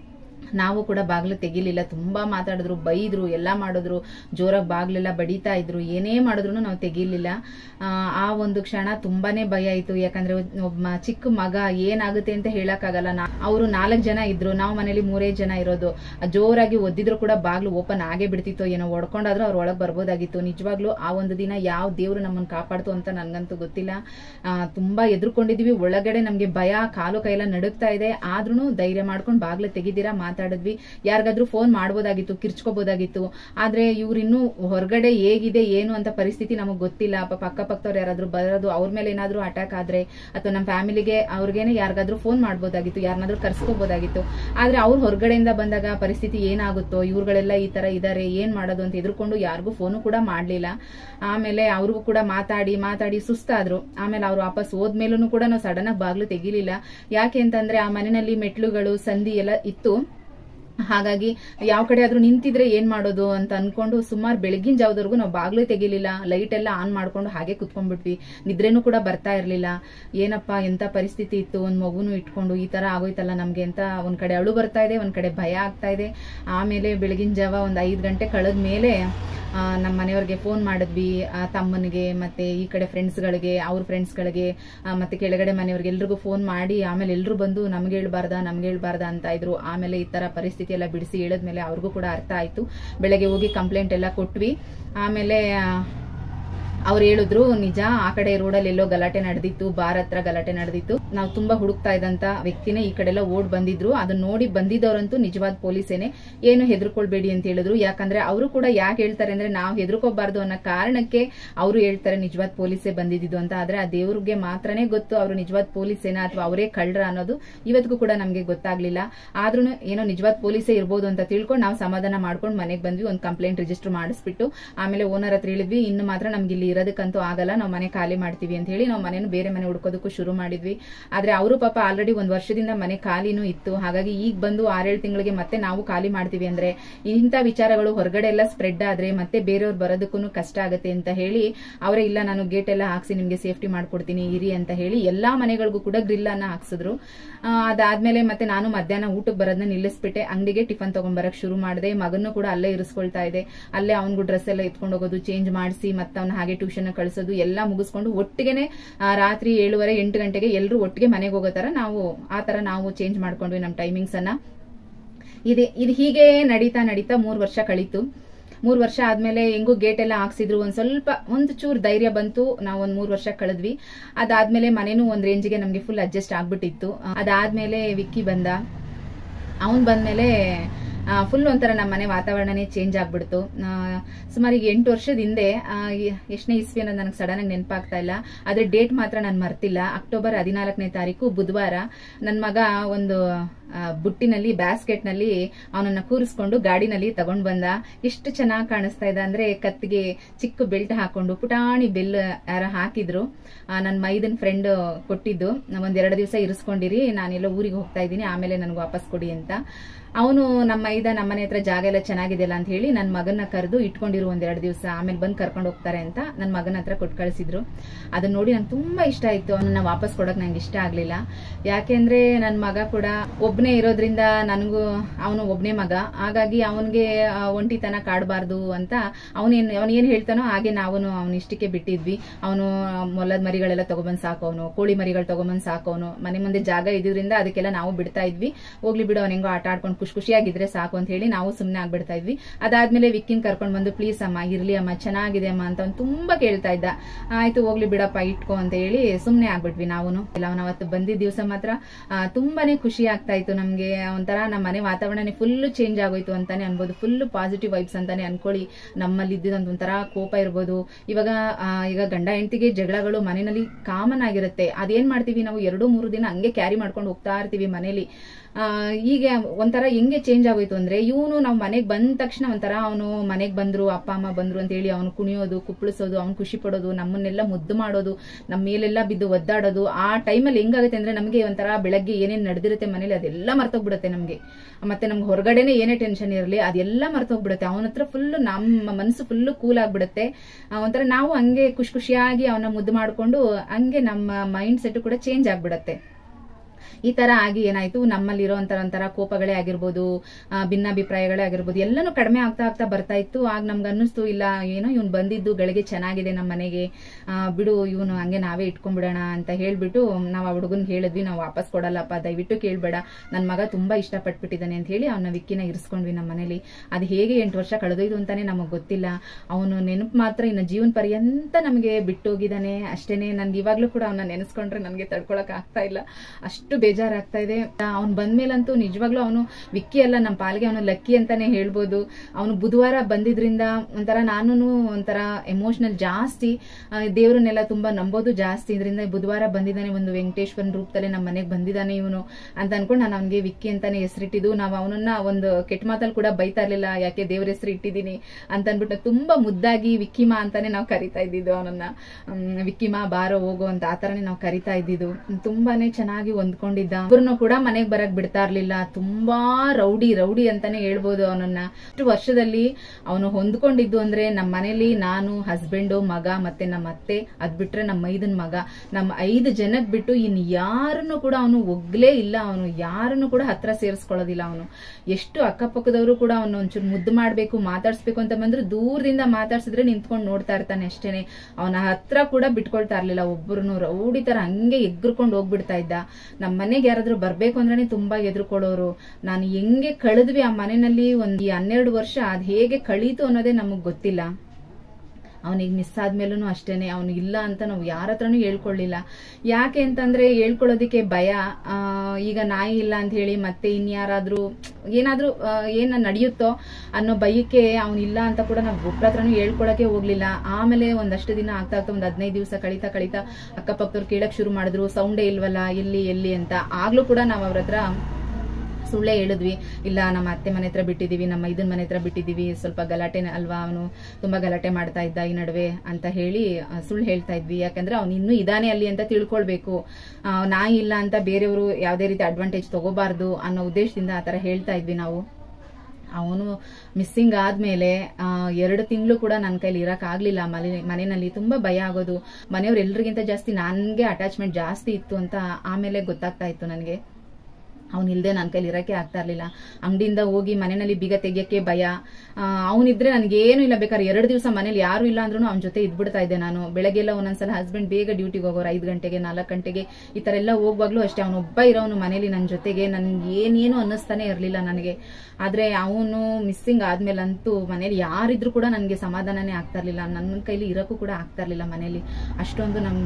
S1: ನಾವು ಕೂಡ ಬಾಗ್ಲು ತೆಗಿಲಿಲ್ಲ ತುಂಬಾ ಮಾತಾಡಿದ್ರು ಬೈದ್ರು ಎಲ್ಲ ಮಾಡಿದ್ರು ಜೋರಾಗಿ ಬಾಗ್ಲೆಲ್ಲ ಬಡಿತಾ ಇದ್ರು ಏನೇ ಮಾಡಿದ್ರು ನಾವು ತೆಗಿಲಿಲ್ಲ ಆ, ಆ ಒಂದು ಕ್ಷಣ ತುಂಬಾನೇ ಭಯ ಆಯ್ತು ಯಾಕಂದ್ರೆ ಒಬ್ಬ ಮ- ಚಿಕ್ಕ ಮಗ ಏನಾಗುತ್ತೆ ಅಂತ ಹೇಳಕ್ಕಾಗಲ್ಲ ಅವರು ನಾಲ್ಕು ಜನ ಇದ್ರು ನಾವು ಮನೇಲಿ ಮೂರೇ ಜನ ಇರೋದು ಜೋರಾಗಿ ಒದ್ದಿದ್ರು ಕೂಡ ಬಾಗ್ಲು ಓಪನ್ ಆಗೇ ಬಿಡ್ತಿತ್ತು ಏನೋ ಒಡ್ಕೊಂಡಾದ್ರೂ ಅವ್ರ ಒಳಗ್ ಬರ್ಬೋದಾಗಿತ್ತು ನಿಜವಾಗ್ಲೂ ಆ ಒಂದು ದಿನ ಯಾವ ದೇವ್ರು ನಮ್ಮನ್ನ ಕಾಪಾಡ್ತು ಅಂತ ನನ್ಗಂತೂ ಗೊತ್ತಿಲ್ಲ ಆ, ತುಂಬಾ ಎದುರ್ಕೊಂಡಿದೀವಿ ಒಳಗಡೆ ನಮ್ಗೆ ಭಯ ಕಾಲು ಕೈಯೆಲ್ಲ ನಡುಗ್ತಾ ಇದೆ ಆದ್ರೂ ಧೈರ್ಯ ಮಾಡ್ಕೊಂಡು ಬಾಗ್ಲು ತೆಗಿದಿರಾ ಮಾತಾಡಿದ್ವಿ ಯಾರಿಗಾದ್ರೂ ಫೋನ್ ಮಾಡ್ಬೋದಾಗಿತ್ತು ಕಿರ್ಚ್ಕೋಬೋದಾಗಿತ್ತು ಆದ್ರೆ ಇವ್ರಿನ್ನೂ ಹೊರಗಡೆ ಹೇಗಿದೆ ಏನು ಅಂತ ಪರಿಸ್ಥಿತಿ ನಮಗ್ ಗೊತ್ತಿಲ್ಲ ಪಾಪ ಅಕ್ಕಪಕ್ಕದವ್ರು ಯಾರಾದ್ರೂ ಬರೋದು ಅವ್ರ ಮೇಲೆ ಏನಾದ್ರೂ ಅಟ್ಯಾಕ್ ಆದ್ರೆ ಅಥವಾ ನಮ್ಮ ಫ್ಯಾಮಿಲಿಗೆ ಅವ್ರಿಗೇನೆ ಯಾರಿಗಾದ್ರೂ ಫೋನ್ ಮಾಡ್ಬೋದಾಗಿತ್ತು ಯಾರನ್ನಾದ್ರೂ ಕರ್ಸ್ಕೋಬೋದಾಗಿತ್ತು ಆದ್ರೆ ಅವ್ರು ಹೊರಗಡೆಯಿಂದ ಬಂದಾಗ ಪರಿಸ್ಥಿತಿ ಏನಾಗುತ್ತೋ ಇವ್ರುಗಳೆಲ್ಲ ಈ ತರ ಇದಾರೆ ಏನ್ ಮಾಡೋದು ಅಂತ ಎದುರ್ಕೊಂಡು ಯಾರಿಗೂ ಫೋನು ಕೂಡ ಮಾಡ್ಲಿಲ್ಲ ಆಮೇಲೆ ಅವ್ರಿಗೂ ಕೂಡ ಮಾತಾಡಿ ಮಾತಾಡಿ ಸುಸ್ತಾದ್ರು ಆಮೇಲೆ ಅವ್ರು ವಾಪಸ್ ಹೋದ್ಮೇಲೂ ಕೂಡ ನಾವು ಸಡನ್ ಆಗಿ ಬಾಗ್ಲು ತೆಗಿಲಿಲ್ಲ ಯಾಕೆ ಅಂತಂದ್ರೆ ಆ ಮನೆಯಲ್ಲಿ ಮೆಟ್ಲುಗಳು ಸಂಧಿ ಎಲ್ಲ ಇತ್ತು ಹಾಗಾಗಿ ಯಾವ ಕಡೆ ಆದ್ರೂ ನಿಂತಿದ್ರೆ ಏನ್ ಮಾಡೋದು ಅಂತ ಅನ್ಕೊಂಡು ಸುಮಾರು ಬೆಳಗಿನ ಜಾವದವರೆಗೂ ನಾವು ಬಾಗ್ಲು ತೆಗಿಲಿಲ್ಲ ಲೈಟ್ ಎಲ್ಲ ಆನ್ ಮಾಡ್ಕೊಂಡು ಹಾಗೆ ಕುತ್ಕೊಂಡ್ಬಿಟ್ವಿ ನಿದ್ರೆನೂ ಕೂಡ ಬರ್ತಾ ಇರ್ಲಿಲ್ಲ ಏನಪ್ಪ ಎಂತ ಪರಿಸ್ಥಿತಿ ಇತ್ತು ಒಂದ್ ಮಗುನು ಇಟ್ಕೊಂಡು ಈ ತರ ಆಗೋಯ್ತಲ್ಲ ನಮ್ಗೆ ಅಂತ ಒಂದ್ ಕಡೆ ಅಳು ಬರ್ತಾ ಇದೆ ಒಂದ್ ಕಡೆ ಭಯ ಆಗ್ತಾ ಇದೆ ಆಮೇಲೆ ಬೆಳಗಿನ ಜಾವ ಒಂದ್ ಐದ್ ಗಂಟೆ ಕಳೆದ ಮೇಲೆ ನಮ್ಮ ಮನೆಯವ್ರಿಗೆ ಫೋನ್ ಮಾಡಿದ್ವಿ ಆ, ತಮ್ಮನಿಗೆ ಮತ್ತೆ ಈ ಕಡೆ ಫ್ರೆಂಡ್ಸ್ಗಳಿಗೆ ಅವ್ರ ಫ್ರೆಂಡ್ಸ್ಗಳಿಗೆ ಮತ್ತೆ ಕೆಳಗಡೆ ಮನೆಯವ್ರಿಗೆ ಎಲ್ರಿಗೂ ಫೋನ್ ಮಾಡಿ ಆಮೇಲೆ ಎಲ್ರು ಬಂದು ನಮ್ಗೆ ಹೇಳ್ಬಾರ್ದ ನಮ್ಗೆ ಹೇಳ್ಬಾರ್ದ ಅಂತ ಇದ್ರು ಆಮೇಲೆ ಈ ತರ ಪರಿಸ್ಥಿತಿ ಎಲ್ಲ ಬಿಡಿಸಿ ಹೇಳಿದ್ಮೇಲೆ ಅವ್ರಿಗೂ ಕೂಡ ಅರ್ಥ ಆಯ್ತು ಬೆಳಗ್ಗೆ ಹೋಗಿ ಕಂಪ್ಲೇಂಟ್ ಎಲ್ಲ ಕೊಟ್ವಿ ಆಮೇಲೆ ಆ, ಅವ್ರು ಹೇಳಿದ್ರು ನಿಜ ಆ ಕಡೆ ರೋಡಲ್ಲಿ ಎಲ್ಲೋ ಗಲಾಟೆ ನಡೆದಿತ್ತು ಬಾರ್ ಹತ್ರ ಗಲಾಟೆ ನಡೆದಿತ್ತು ನಾವು ತುಂಬಾ ಹುಡುಕ್ತಾ ಇದ್ದಂತ ವ್ಯಕ್ತಿನೇ ಈ ಕಡೆ ಎಲ್ಲ ಓಡ್ ಬಂದಿದ್ರು ಅದನ್ನ ನೋಡಿ ಬಂದಿದ್ದವರಂತೂ ನಿಜವಾದ ಪೊಲೀಸೇನೆ ಏನು ಹೆದರ್ಕೊಳ್ಬೇಡಿ ಅಂತ ಹೇಳಿದ್ರು ಯಾಕಂದ್ರೆ ಅವರು ಕೂಡ ಯಾಕೆ ಹೇಳ್ತಾರೆ ಅಂದ್ರೆ ನಾವು ಹೆದರ್ಕೋಬಾರ್ದು ಅನ್ನೋ ಕಾರಣಕ್ಕೆ ಅವರು ಹೇಳ್ತಾರೆ ನಿಜವಾದ ಪೊಲೀಸೇ ಬಂದಿದ್ದು ಅಂತ ಆದ್ರೆ ಆ ದೇವ್ರಿಗೆ ಮಾತ್ರನೇ ಗೊತ್ತು ಅವರು ನಿಜವಾದ ಪೊಲೀಸೇನಾ ಅಥವಾ ಅವರೇ ಕಳ್ರ ಅನ್ನೋದು ಇವತ್ತಿಗೂ ಕೂಡ ನಮ್ಗೆ ಗೊತ್ತಾಗ್ಲಿಲ್ಲ ಆದ್ರೂ ಏನೋ ನಿಜವಾದ ಪೊಲೀಸೇ ಇರ್ಬೋದು ಅಂತ ತಿಳ್ಕೊಂಡು ನಾವು ಸಮಾಧಾನ ಮಾಡ್ಕೊಂಡು ಮನೆಗೆ ಬಂದ್ವಿ ಒಂದು ಕಂಪ್ಲೇಂಟ್ ರಿಜಿಸ್ಟರ್ ಮಾಡಿಸ್ಬಿಟ್ಟು ಆಮೇಲೆ ಓನರ್ ಹತ್ರ ಹೇಳಿದ್ವಿ ಇನ್ನು ಮಾತ್ರ ನಮ್ಗೆ ಇಲ್ಲಿ ಇರೋದಕ್ಕಂತೂ ಆಗಲ್ಲ ನಾವು ಮನೆ ಖಾಲಿ ಮಾಡ್ತೀವಿ ಅಂತ ಹೇಳಿ ನಾವು ಮನೇನು ಬೇರೆ ಮನೆ ಹುಡ್ಕೋದಕ್ಕೂ ಶುರು ಮಾಡಿದ್ವಿ ಆದ್ರೆ ಅವರು ಪಾಪ ಆಲ್ರೆಡಿ ಒಂದ್ ವರ್ಷದಿಂದ ಮನೆ ಖಾಲಿನೂ ಇತ್ತು ಹಾಗಾಗಿ ಈಗ ಬಂದು ಆರೇಳು ತಿಂಗಳಿಗೆ ಮತ್ತೆ ನಾವು ಖಾಲಿ ಮಾಡ್ತೀವಿ ಅಂದ್ರೆ ಇಂಥ ವಿಚಾರಗಳು ಹೊರಗಡೆ ಎಲ್ಲ ಸ್ಪ್ರೆಡ್ ಆದ್ರೆ ಮತ್ತೆ ಬೇರೆಯವ್ರು ಬರೋದಕ್ಕೂ ಕಷ್ಟ ಆಗುತ್ತೆ ಅಂತ ಹೇಳಿ ಅವರೇ ಇಲ್ಲ ನಾನು ಗೇಟ್ ಎಲ್ಲ ಹಾಕ್ಸಿ ನಿಮ್ಗೆ ಸೇಫ್ಟಿ ಮಾಡ್ಕೊಡ್ತೀನಿ ಇರಿ ಅಂತ ಹೇಳಿ ಎಲ್ಲಾ ಮನೆಗಳಿಗೂ ಕೂಡ ಗ್ರಿಲ್ ಅನ್ನ ಹಾಕ್ಸಿದ್ರು ಆ, ಅದಾದ್ಮೇಲೆ ಮತ್ತೆ ನಾನು ಮಧ್ಯಾಹ್ನ ಊಟಕ್ಕೆ ಬರೋದನ್ನ ನಿಲ್ಲಿಸ್ಬಿಟ್ಟೆ ಅಂಗಡಿಗೆ ಟಿಫನ್ ತಗೊಂಡ್ ಬರಕ್ ಶುರು ಮಾಡಿದೆ ಮಗನ್ನು ಕೂಡ ಅಲ್ಲೇ ಇರಿಸ್ಕೊಳ್ತಾ ಇದೆ ಅಲ್ಲೇ ಅವನಿಗೂ ಡ್ರೆಸ್ ಎಲ್ಲ ಎತ್ಕೊಂಡು ಹೋಗೋದು ಚೇಂಜ್ ಮಾಡಿಸಿ ಮತ್ತೆ ಅವ್ನ ಹಾಗೆ ಟ್ಯೂಷನ್ ಕಳಿಸೋದು ಎಲ್ಲ ಮುಗಿಸ್ಕೊಂಡು ಒಟ್ಟಿಗೆನೆ ಆ, ರಾತ್ರಿ ಏಳುವರೆ ಎಂಟು ಗಂಟೆಗೆ ಎಲ್ಲರೂ ಒಟ್ಟಿಗೆ ಮನೆಗೆ ಹೋಗೋ ತರ ನಾವು ಆ ತರ ನಾವು ಚೇಂಜ್ ಮಾಡ್ಕೊಂಡ್ವಿ ನಮ್ಮ ಟೈಮಿಂಗ್ಸ್ ಅನ್ನ ಇದೆ ಇದು ಹೀಗೆ ನಡೀತಾ ನಡೀತಾ ಮೂರ್ ವರ್ಷ ಕಳೀತು ಮೂರ್ ವರ್ಷ ಆದ್ಮೇಲೆ ಹೆಂಗೂ ಗೇಟ್ ಎಲ್ಲ ಹಾಕ್ಸಿದ್ರು ಒಂದ್ ಸ್ವಲ್ಪ ಒಂದು ಚೂರ್ ಧೈರ್ಯ ಬಂತು ನಾವು ಒಂದ್ ಮೂರ್ ವರ್ಷ ಕಳೆದ್ವಿ ಅದಾದ್ಮೇಲೆ ಮನೇನು ಒಂದ್ ರೇಂಜ್ಗೆ ನಮ್ಗೆ ಫುಲ್ ಅಡ್ಜಸ್ಟ್ ಆಗ್ಬಿಟ್ಟಿತ್ತು ಅದಾದ್ಮೇಲೆ ವಿಕ್ಕಿ ಬಂದ ಅವನ್ ಬಂದ್ಮೇಲೆ ಫುಲ್ ಒಂಥರ ನಮ್ಮ ಮನೆ ವಾತಾವರಣನೇ ಚೇಂಜ್ ಆಗ್ಬಿಡ್ತು ಆ, ಸುಮಾರು ಈಗ ಎಂಟು ವರ್ಷದ ಹಿಂದೆ ಆ, ಎ- ಎಷ್ಟನೇ ಇಸ್ವಿ ಅನ್ನೋದು ನನಗೆ ಸಡನ್ ಆಗಿ ನೆನಪಾಗ್ತಾ ಇಲ್ಲ ಆದ್ರೆ ಡೇಟ್ ಮಾತ್ರ ನಾನು ಮರ್ತಿಲ್ಲ ಅಕ್ಟೋಬರ್ ಹದಿನಾಲ್ಕನೇ ತಾರೀಕು ಬುಧವಾರ ನನ್ನ ಮಗ ಒಂದು ಆ, ಬುಟ್ಟಿನಲ್ಲಿ ಬ್ಯಾಸ್ಕೆಟ್ ನಲ್ಲಿ ಅವನನ್ನ ಕೂರಿಸ್ಕೊಂಡು ಗಾಡಿನಲ್ಲಿ ತಗೊಂಡ್ ಬಂದ ಎಷ್ಟು ಚೆನ್ನಾಗಿ ಕಾಣಿಸ್ತಾ ಇದೆ ಅಂದ್ರೆ ಕತ್ತಿಗೆ ಚಿಕ್ಕ ಬೆಲ್ಟ್ ಹಾಕೊಂಡು ಪುಟಾಣಿ ಬೆಲ್ ಯಾರ ಹಾಕಿದ್ರು ನನ್ನ ಮೈದನ್ ಫ್ರೆಂಡ್ ಕೊಟ್ಟಿದ್ದು ಒಂದೆರಡು ದಿವಸ ಇರಿಸ್ಕೊಂಡಿರಿ ನಾನೆಲ್ಲ ಊರಿಗೆ ಹೋಗ್ತಾ ಇದ್ದೀನಿ ಆಮೇಲೆ ನನಗೆ ವಾಪಸ್ ಕೊಡಿ ಅಂತ ಅವನು ನಮ್ಮ ಮೈದ ನಮ್ಮನೆ ಹತ್ರ ಜಾಗ ಎಲ್ಲ ಚೆನ್ನಾಗಿದೆಯಲ್ಲ ಅಂತ ಹೇಳಿ ನನ್ನ ಮಗನ ಕರೆದು ಇಟ್ಕೊಂಡಿರು ಒಂದೆರಡು ದಿವಸ ಆಮೇಲೆ ಬಂದು ಕರ್ಕೊಂಡು ಹೋಗ್ತಾರೆ ಅಂತ ನನ್ನ ಮಗನ ಹತ್ರ ಕೊಟ್ಟು ಕಳಿಸಿದ್ರು ಅದನ್ನ ನೋಡಿ ನಂಗೆ ತುಂಬಾ ಇಷ್ಟ ಆಯ್ತು ಅವನನ್ನ ವಾಪಸ್ ಕೊಡಕ್ ನಂಗೆ ಇಷ್ಟ ಆಗ್ಲಿಲ್ಲ ಯಾಕೆಂದ್ರೆ ನನ್ನ ಮಗ ಕೂಡ ಒಬ್ನೇ ಇರೋದ್ರಿಂದ ನನಗೂ ಅವನು ಒಬ್ನೇ ಮಗ ಹಾಗಾಗಿ ಅವನಿಗೆ ಒಂಟಿತನ ಕಾಡಬಾರ್ದು ಅಂತ ಅವನೇನ್ ಅವನೇನ್ ಹೇಳ್ತಾನೋ ಹಾಗೆ ನಾವು ಅವನ ಇಷ್ಟಕ್ಕೆ ಬಿಟ್ಟಿದ್ವಿ ಅವನು ಮೊಲದ ಮರಿಗಳೆಲ್ಲ ತಗೊಬಂದ್ ಸಾಕೋನು ಕೋಳಿ ಮರಿಗಳು ತಗೊಬಂದ್ ಸಾಕೋನು ಮನೆ ಮುಂದೆ ಜಾಗ ಇದ್ರಿಂದ ಅದಕ್ಕೆಲ್ಲ ನಾವು ಬಿಡ್ತಾ ಇದ್ವಿ ಹೋಗ್ಲಿ ಬಿಡು ಅವ್ನ ಹೆಂಗೋ ಆಟ ಆಡ್ಕೊಂಡು ಖುಷಿ ಖುಷಿಯಾಗಿದ್ರೆ ಸಾಕು ಅಂತ ಹೇಳಿ ನಾವು ಸುಮ್ನೆ ಆಗ್ಬಿಡ್ತಾ ಇದ್ವಿ ಅದಾದ್ಮೇಲೆ ವಿಕ್ಕಿನ್ ಕರ್ಕೊಂಡ್ ಬಂದು ಪ್ಲೀಸ್ ಅಮ್ಮ ಇರ್ಲಿ ಅಮ್ಮ ಚೆನ್ನಾಗಿದೆ ಅಮ್ಮ ಅಂತ ಅವ್ನು ತುಂಬಾ ಕೇಳ್ತಾ ಇದ್ದ ಆಯ್ತು ಹೋಗ್ಲಿ ಬಿಡಪ್ಪ ಇಟ್ಕೋ ಅಂತ ಹೇಳಿ ಸುಮ್ನೆ ಆಗ್ಬಿಟ್ವಿ ನಾವು ಇಲ್ಲ ಅವನ ಅವತ್ತು ಬಂದಿದ್ದ ದಿವಸ ಮಾತ್ರ ಆ, ತುಂಬಾನೇ ಖುಷಿ ಆಗ್ತಾ ಇತ್ತು ನಮ್ಗೆ ಒಂಥರ ನಮ್ಮ ಮನೆ ವಾತಾವರಣನೇ ಫುಲ್ ಚೇಂಜ್ ಆಗೋಯ್ತು ಅಂತಾನೆ ಅನ್ಬೋದು ಫುಲ್ ಪಾಸಿಟಿವ್ ವೈಬ್ಸ್ ಅಂತಾನೆ ಅನ್ಕೊಳ್ಳಿ ನಮ್ಮಲ್ಲಿ ಇದ್ದಿದ್ದ ಒಂಥರ ಕೋಪ ಇರ್ಬೋದು ಇವಾಗ ಆ, ಈಗ ಗಂಡ ಹೆಂಡತಿಗೆ ಜಗಳಗಳು ಮನೆಯಲ್ಲಿ ಕಾಮನ್ ಆಗಿರುತ್ತೆ ಅದೇನ್ ಮಾಡ್ತೀವಿ ನಾವು ಎರಡು ಮೂರು ದಿನ ಹಂಗೆ ಕ್ಯಾರಿ ಮಾಡ್ಕೊಂಡು ಹೋಗ್ತಾ ಇರ್ತೀವಿ ಮನೇಲಿ ಆ, ಹೀಗೆ ಒಂಥರ ಹೆಂಗೆ ಚೇಂಜ್ ಆಗೋಯ್ತು ಅಂದ್ರೆ ಇವನು ನಾವು ಮನೆಗೆ ಬಂದ ತಕ್ಷಣ ಒಂಥರ ಅವನು ಮನೆಗೆ ಬಂದ್ರು ಅಪ್ಪ ಅಮ್ಮ ಬಂದ್ರು ಅಂತ ಹೇಳಿ ಅವನು ಕುಣಿಯೋದು ಕುಪ್ಪಳಿಸೋದು ಅವ್ನು ಖುಷಿ ಪಡೋದು ನಮ್ಮನ್ನೆಲ್ಲ ಮುದ್ದು ಮಾಡೋದು ನಮ್ಮ ಮೇಲೆಲ್ಲ ಬಿದ್ದು ಒದ್ದಾಡೋದು ಆ ಟೈಮಲ್ಲಿ ಹೆಂಗಾಗುತ್ತೆ ಅಂದ್ರೆ ನಮಗೆ ಒಂಥರ ಬೆಳಗ್ಗೆ ಏನೇನ್ ನಡೆದಿರುತ್ತೆ ಮನೇಲಿ ಅದೆಲ್ಲ ಮರ್ತೋಗ್ಬಿಡುತ್ತೆ ನಮ್ಗೆ ಮತ್ತೆ ನಮ್ಗೆ ಹೊರಗಡೆನೆ ಏನೇ ಟೆನ್ಷನ್ ಇರಲಿ ಅದೆಲ್ಲ ಮರ್ತೋಗ್ಬಿಡುತ್ತೆ ಅವನ ಹತ್ರ ಫುಲ್ ನಮ್ಮ ಮನಸ್ಸು ಫುಲ್ ಕೂಲ್ ಆಗ್ಬಿಡುತ್ತೆ ಆ, ಒಂಥರ ನಾವು ಹಂಗೆ ಖುಷಿ ಖುಷಿಯಾಗಿ ಅವನ ಮುದ್ದು ಮಾಡ್ಕೊಂಡು ಹಂಗೆ ನಮ್ಮ ಮೈಂಡ್ ಸೆಟ್ ಕೂಡ ಚೇಂಜ್ ಆಗ್ಬಿಡತ್ತೆ ಈ ತರ ಆಗಿ ಏನಾಯ್ತು ನಮ್ಮಲ್ಲಿರೋ ಒಂಥರ ಒಂಥರ ಕೋಪಗಳೇ ಆಗಿರ್ಬೋದು ಆ, ಭಿನ್ನಾಭಿಪ್ರಾಯಗಳೇ ಆಗಿರ್ಬೋದು ಎಲ್ಲನೂ ಕಡಿಮೆ ಆಗ್ತಾ ಆಗ್ತಾ ಬರ್ತಾ ಇತ್ತು ಆಗ ನಮ್ಗೆ ಅನ್ನಿಸ್ತು ಇಲ್ಲ ಏನೋ ಇವ್ನು ಬಂದಿದ್ದು ಗಳಿಗೆ ಚೆನ್ನಾಗಿದೆ ನಮ್ಮ ಮನೆಗೆ ಆ, ಬಿಡು ಇವನು ಹಂಗೆ ನಾವೇ ಇಟ್ಕೊಂಡ್ಬಿಡೋಣ ಅಂತ ಹೇಳ್ಬಿಟ್ಟು ನಾವು ಆ ಹುಡುಗನ್ ಹೇಳಿದ್ವಿ ನಾವು ವಾಪಸ್ ಕೊಡಲ್ಲಪ್ಪ ದಯವಿಟ್ಟು ಕೇಳ್ಬೇಡ ನನ್ನ ಮಗ ತುಂಬಾ ಇಷ್ಟಪಟ್ಬಿಟ್ಟಿದ್ದಾನೆ ಅಂತ ಹೇಳಿ ಅವನ ವಿಕ್ಕಿನ ಇರಿಸ್ಕೊಂಡ್ವಿ ನಮ್ಮ ಮನೇಲಿ ಅದು ಹೇಗೆ ಎಂಟು ವರ್ಷ ಕಳೆದೋಯ್ತು ಅಂತಾನೆ ನಮಗ್ ಗೊತ್ತಿಲ್ಲ ಅವನು ನೆನಪು ಮಾತ್ರ ಇನ್ನು ಜೀವನ ಪರ್ಯಂತ ನಮಗೆ ಬಿಟ್ಟೋಗಿದ್ದಾನೆ ಅಷ್ಟೇನೆ ನನ್ಗೆ ಇವಾಗ್ಲೂ ಕೂಡ ಅವನ್ನ ನೆನೆಸ್ಕೊಂಡ್ರೆ ನನಗೆ ತಡ್ಕೊಳಕ್ ಆಗ್ತಾ ಇಲ್ಲ ಅಷ್ಟು ಬೇಜಾರಾಗ್ತಾ ಇದೆ ಅವ್ನು ಬಂದ್ಮೇಲಂತೂ ನಿಜವಾಗ್ಲೂ ಅವನು ವಿಕ್ಕಿ ಅಲ್ಲ ನಮ್ಮ ಪಾಲ್ಗೆ ಅವನು ಲಕ್ಕಿ ಅಂತಾನೆ ಹೇಳ್ಬೋದು ಅವನು ಬುಧವಾರ ಬಂದಿದ್ರಿಂದ ಒಂಥರ ನಾನು ಒಂಥರ ಎಮೋಷನಲ್ ಜಾಸ್ತಿ ಆ, ದೇವ್ರನ್ನೆಲ್ಲ ತುಂಬಾ ನಂಬೋದು ಜಾಸ್ತಿ ಇದರಿಂದ ಬುಧವಾರ ಬಂದಿದ್ದಾನೆ ಒಂದು ವೆಂಕಟೇಶ್ವರನ್ ರೂಪದಲ್ಲಿ ನಮ್ಮ ಮನೆಗೆ ಬಂದಿದ್ದಾನೆ ಇವನು ಅಂತ ಅನ್ಕೊಂಡು ನಾನು ಅವನಿಗೆ ವಿಕ್ಕಿ ಅಂತಾನೆ ಹೆಸರಿಟ್ಟಿದ್ದು ನಾವು ಅವನನ್ನ ಒಂದು ಕೆಟ್ಟ ಮಾತಲ್ಲಿ ಕೂಡ ಬೈತಾ ಇರ್ಲಿಲ್ಲ ಯಾಕೆ ದೇವ್ರ ಹೆಸರು ಇಟ್ಟಿದ್ದೀನಿ ಅಂತ ಅನ್ಬಿಟ್ಟು ತುಂಬಾ ಮುದ್ದಾಗಿ ವಿಕ್ಕಿಮಾ ಅಂತಾನೆ ನಾವು ಕರಿತಾ ಇದ್ದಿದ್ದು ಅವನನ್ನ ಹ್ಮ್, ವಿಕ್ಕಿಮಾ ಬಾರೋ ಹೋಗೋ ಅಂತ ಆತರನೇ ನಾವು ಕರಿತಾ ಇದ್ದಿದ್ದು ತುಂಬಾನೇ ಚೆನ್ನಾಗಿ ಹೊಂದ್ಕೊಂಡಿದ್ದ ಇಬ್ಬರನ್ನು ಕೂಡ ಮನೆಗೆ ಬರಕ್ ಬಿಡ್ತಾ ಇರ್ಲಿಲ್ಲ ತುಂಬಾ ರೌಡಿ ರೌಡಿ ಅಂತಾನೆ ಹೇಳ್ಬೋದು ಅವನನ್ನ ಇಷ್ಟು ವರ್ಷದಲ್ಲಿ ಅವನು ಹೊಂದ್ಕೊಂಡಿದ್ದು ಅಂದ್ರೆ ನಮ್ಮ ಮನೇಲಿ ನಾನು ಹಸ್ಬೆಂಡು ಮಗ ಮತ್ತೆ ನಮ್ಮ ಅತ್ತೆ ಅದ್ ಬಿಟ್ರೆ ನಮ್ಮ ಮೈದನ್ ಮಗ ನಮ್ಮ ಐದು ಜನಕ್ ಬಿಟ್ಟು ಇನ್ ಯಾರನ್ನು ಕೂಡ ಅವನು ಒಗ್ಲೇ ಇಲ್ಲ ಅವನು ಯಾರನ್ನು ಕೂಡ ಹತ್ರ ಸೇರಿಸ್ಕೊಳ್ಳೋದಿಲ್ಲ ಅವನು ಎಷ್ಟು ಅಕ್ಕಪಕ್ಕದವರು ಕೂಡ ಅವನು ಒಂಚೂರು ಮುದ್ದು ಮಾಡ್ಬೇಕು ಮಾತಾಡ್ಸ್ಬೇಕು ಅಂತ ಬಂದ್ರೆ ದೂರದಿಂದ ಮಾತಾಡ್ಸಿದ್ರೆ ನಿಂತ್ಕೊಂಡು ನೋಡ್ತಾ ಇರ್ತಾನೆ ಅಷ್ಟೇನೆ ಅವನ ಹತ್ರ ಕೂಡ ಬಿಟ್ಕೊಳ್ತಾ ಇರ್ಲಿಲ್ಲ ಒಬ್ಬರನ್ನು ರೌಡಿ ತರ ಹಂಗೆ ಎಗ್ರುಕೊಂಡು ಹೋಗ್ಬಿಡ್ತಾ ಇದ್ದ ನಮ್ಮ ಮನೆಗೆ ಯಾರಾದ್ರೂ ಬರ್ಬೇಕು ಅಂದ್ರೇನೆ ತುಂಬಾ ಎದುರ್ಕೊಳ್ಳೋರು ನಾನು ಹೆಂಗೆ ಕಳೆದ್ವಿ ಆ ಮನೆಯಲ್ಲಿ ಒಂದ್ ಈ ಹನ್ನೆರಡು ವರ್ಷ ಅದ್ ಹೇಗೆ ಕಳೀತು ಅನ್ನೋದೇ ನಮಗ್ ಗೊತ್ತಿಲ್ಲ ಅವನಿಗೆ ಮಿಸ್ ಆದ್ಮೇಲೂ ಅಷ್ಟೇನೆ ಅವನು ಇಲ್ಲ ಅಂತ ನಾವು ಯಾರ ಹತ್ರನೂ ಹೇಳ್ಕೊಳ್ಳಿಲ್ಲ ಯಾಕೆ ಅಂತಂದ್ರೆ ಹೇಳ್ಕೊಳ್ಳೋದಿಕ್ಕೆ ಭಯ ಆ, ಈಗ ನಾಯಿ ಇಲ್ಲ ಅಂತ ಹೇಳಿ ಮತ್ತೆ ಇನ್ಯಾರಾದ್ರೂ ಏನಾದ್ರೂ ಆ, ಏನ ನಡೆಯುತ್ತೋ ಅನ್ನೋ ಭಯಕ್ಕೆ ಅವ್ನು ಇಲ್ಲ ಅಂತ ಕೂಡ ನಾವು ಒಬ್ರ ಹತ್ರನೂ ಹೇಳ್ಕೊಳಕ್ಕೆ ಹೋಗ್ಲಿಲ್ಲ ಆಮೇಲೆ ಒಂದಷ್ಟು ದಿನ ಆಗ್ತಾ ಆಗ್ತಾ ಒಂದ್ ಹದಿನೈದು ದಿವಸ ಕಳೀತಾ ಕಳೀತಾ ಅಕ್ಕಪಕ್ಕದವ್ರು ಕೇಳಕ್ ಶುರು ಮಾಡಿದ್ರು ಸೌಂಡೇ ಇಲ್ವಲ್ಲ ಎಲ್ಲಿ ಎಲ್ಲಿ ಅಂತ ಆಗ್ಲೂ ಕೂಡ ನಾವು ಅವ್ರ ಹತ್ರ ಸುಳ್ಳೇ ಹೇಳಿದ್ವಿ ಇಲ್ಲ ನಮ್ಮ ಅತ್ತೆ ಮನೆ ಹತ್ರ ಬಿಟ್ಟಿದೀವಿ ನಮ್ಮ ಇದನ್ ಮನೆ ಹತ್ರ ಬಿಟ್ಟಿದೀವಿ ಸ್ವಲ್ಪ ಗಲಾಟೆ ಅಲ್ವಾ ಅವನು ತುಂಬಾ ಗಲಾಟೆ ಮಾಡ್ತಾ ಇದ್ದ ಈ ನಡುವೆ ಅಂತ ಹೇಳಿ ಆ, ಸುಳ್ಳು ಹೇಳ್ತಾ ಇದ್ವಿ ಯಾಕಂದ್ರೆ ಅವ್ನು ಇನ್ನೂ ಇದಾನೆ ಅಲ್ಲಿ ಅಂತ ತಿಳ್ಕೊಳ್ಬೇಕು ಆ, ನಾ ಇಲ್ಲ ಅಂತ ಬೇರೆಯವರು ಯಾವುದೇ ರೀತಿ ಅಡ್ವಾಂಟೇಜ್ ತಗೋಬಾರ್ದು ಅನ್ನೋ ಉದ್ದೇಶದಿಂದ ಆ ತರ ಹೇಳ್ತಾ ಇದ್ವಿ ನಾವು ಅವನು ಮಿಸ್ಸಿಂಗ್ ಆದ್ಮೇಲೆ ಆ, ಎರಡು ತಿಂಗಳು ಕೂಡ ನನ್ನ ಕೈಲಿ ಇರಕ್ ಆಗ್ಲಿಲ್ಲ ಮನೆ ಮನೆಯಲ್ಲಿ ತುಂಬಾ ಭಯ ಆಗೋದು ಮನೆಯವ್ರು ಎಲ್ರಿಗಿಂತ ಜಾಸ್ತಿ ನನ್ಗೆ ಅಟ್ಯಾಚ್ಮೆಂಟ್ ಜಾಸ್ತಿ ಇತ್ತು ಅಂತ ಆಮೇಲೆ ಗೊತ್ತಾಗ್ತಾ ಇತ್ತು ನನಗೆ ಅವ್ನು ಇಲ್ದೆ ನನ್ನ ಕೈಲಿ ಇರಕ್ಕೆ ಆಗ್ತಾ ಇರ್ಲಿಲ್ಲ ಅಂಗಡಿಯಿಂದ ಹೋಗಿ ಮನೆಯಲ್ಲಿ ಬೀಗ ತೆಗಿಯಕ್ಕೆ ಭಯ ಅವನಿದ್ರೆ ನನಗೇನು ಇಲ್ಲ ಬೇಕಾದ್ರೆ ಎರಡು ದಿವಸ ಮನೇಲಿ ಯಾರು ಇಲ್ಲ ಅಂದ್ರೂ ಅವನ ಜೊತೆ ಇದ್ಬಿಡ್ತಾ ಇದ್ದೆ ನಾನು ಬೆಳಗ್ಗೆಲ್ಲ ಒಂದೊಂದ್ಸಲ ಹಸ್ಬೆಂಡ್ ಬೇಗ ಡ್ಯೂಟಿಗೆ ಹೋಗೋರು ಐದು ಗಂಟೆಗೆ ನಾಲ್ಕು ಗಂಟೆಗೆ ಈ ತರ ಎಲ್ಲ ಹೋಗುವಾಗ್ಲೂ ಅಷ್ಟೇ ಅವನೊಬ್ಬ ಇರೋನು ಮನೇಲಿ ನನ್ನ ಜೊತೆಗೆ ನನ್ಗೆ ಏನೇನು ಅನ್ನಿಸ್ತಾನೆ ಇರಲಿಲ್ಲ ನನಗೆ ಆದ್ರೆ ಅವನು ಮಿಸ್ಸಿಂಗ್ ಆದ್ಮೇಲಂತೂ ಮನೇಲಿ ಯಾರಿದ್ರು ಕೂಡ ನನಗೆ ಸಮಾಧಾನನೇ ಆಗ್ತಾ ಇರ್ಲಿಲ್ಲ ನನ್ನ ಕೈಲಿ ಇರೋಕ್ಕೂ ಕೂಡ ಆಗ್ತಾ ಇರ್ಲಿಲ್ಲ ಮನೇಲಿ ಅಷ್ಟೊಂದು ನಮ್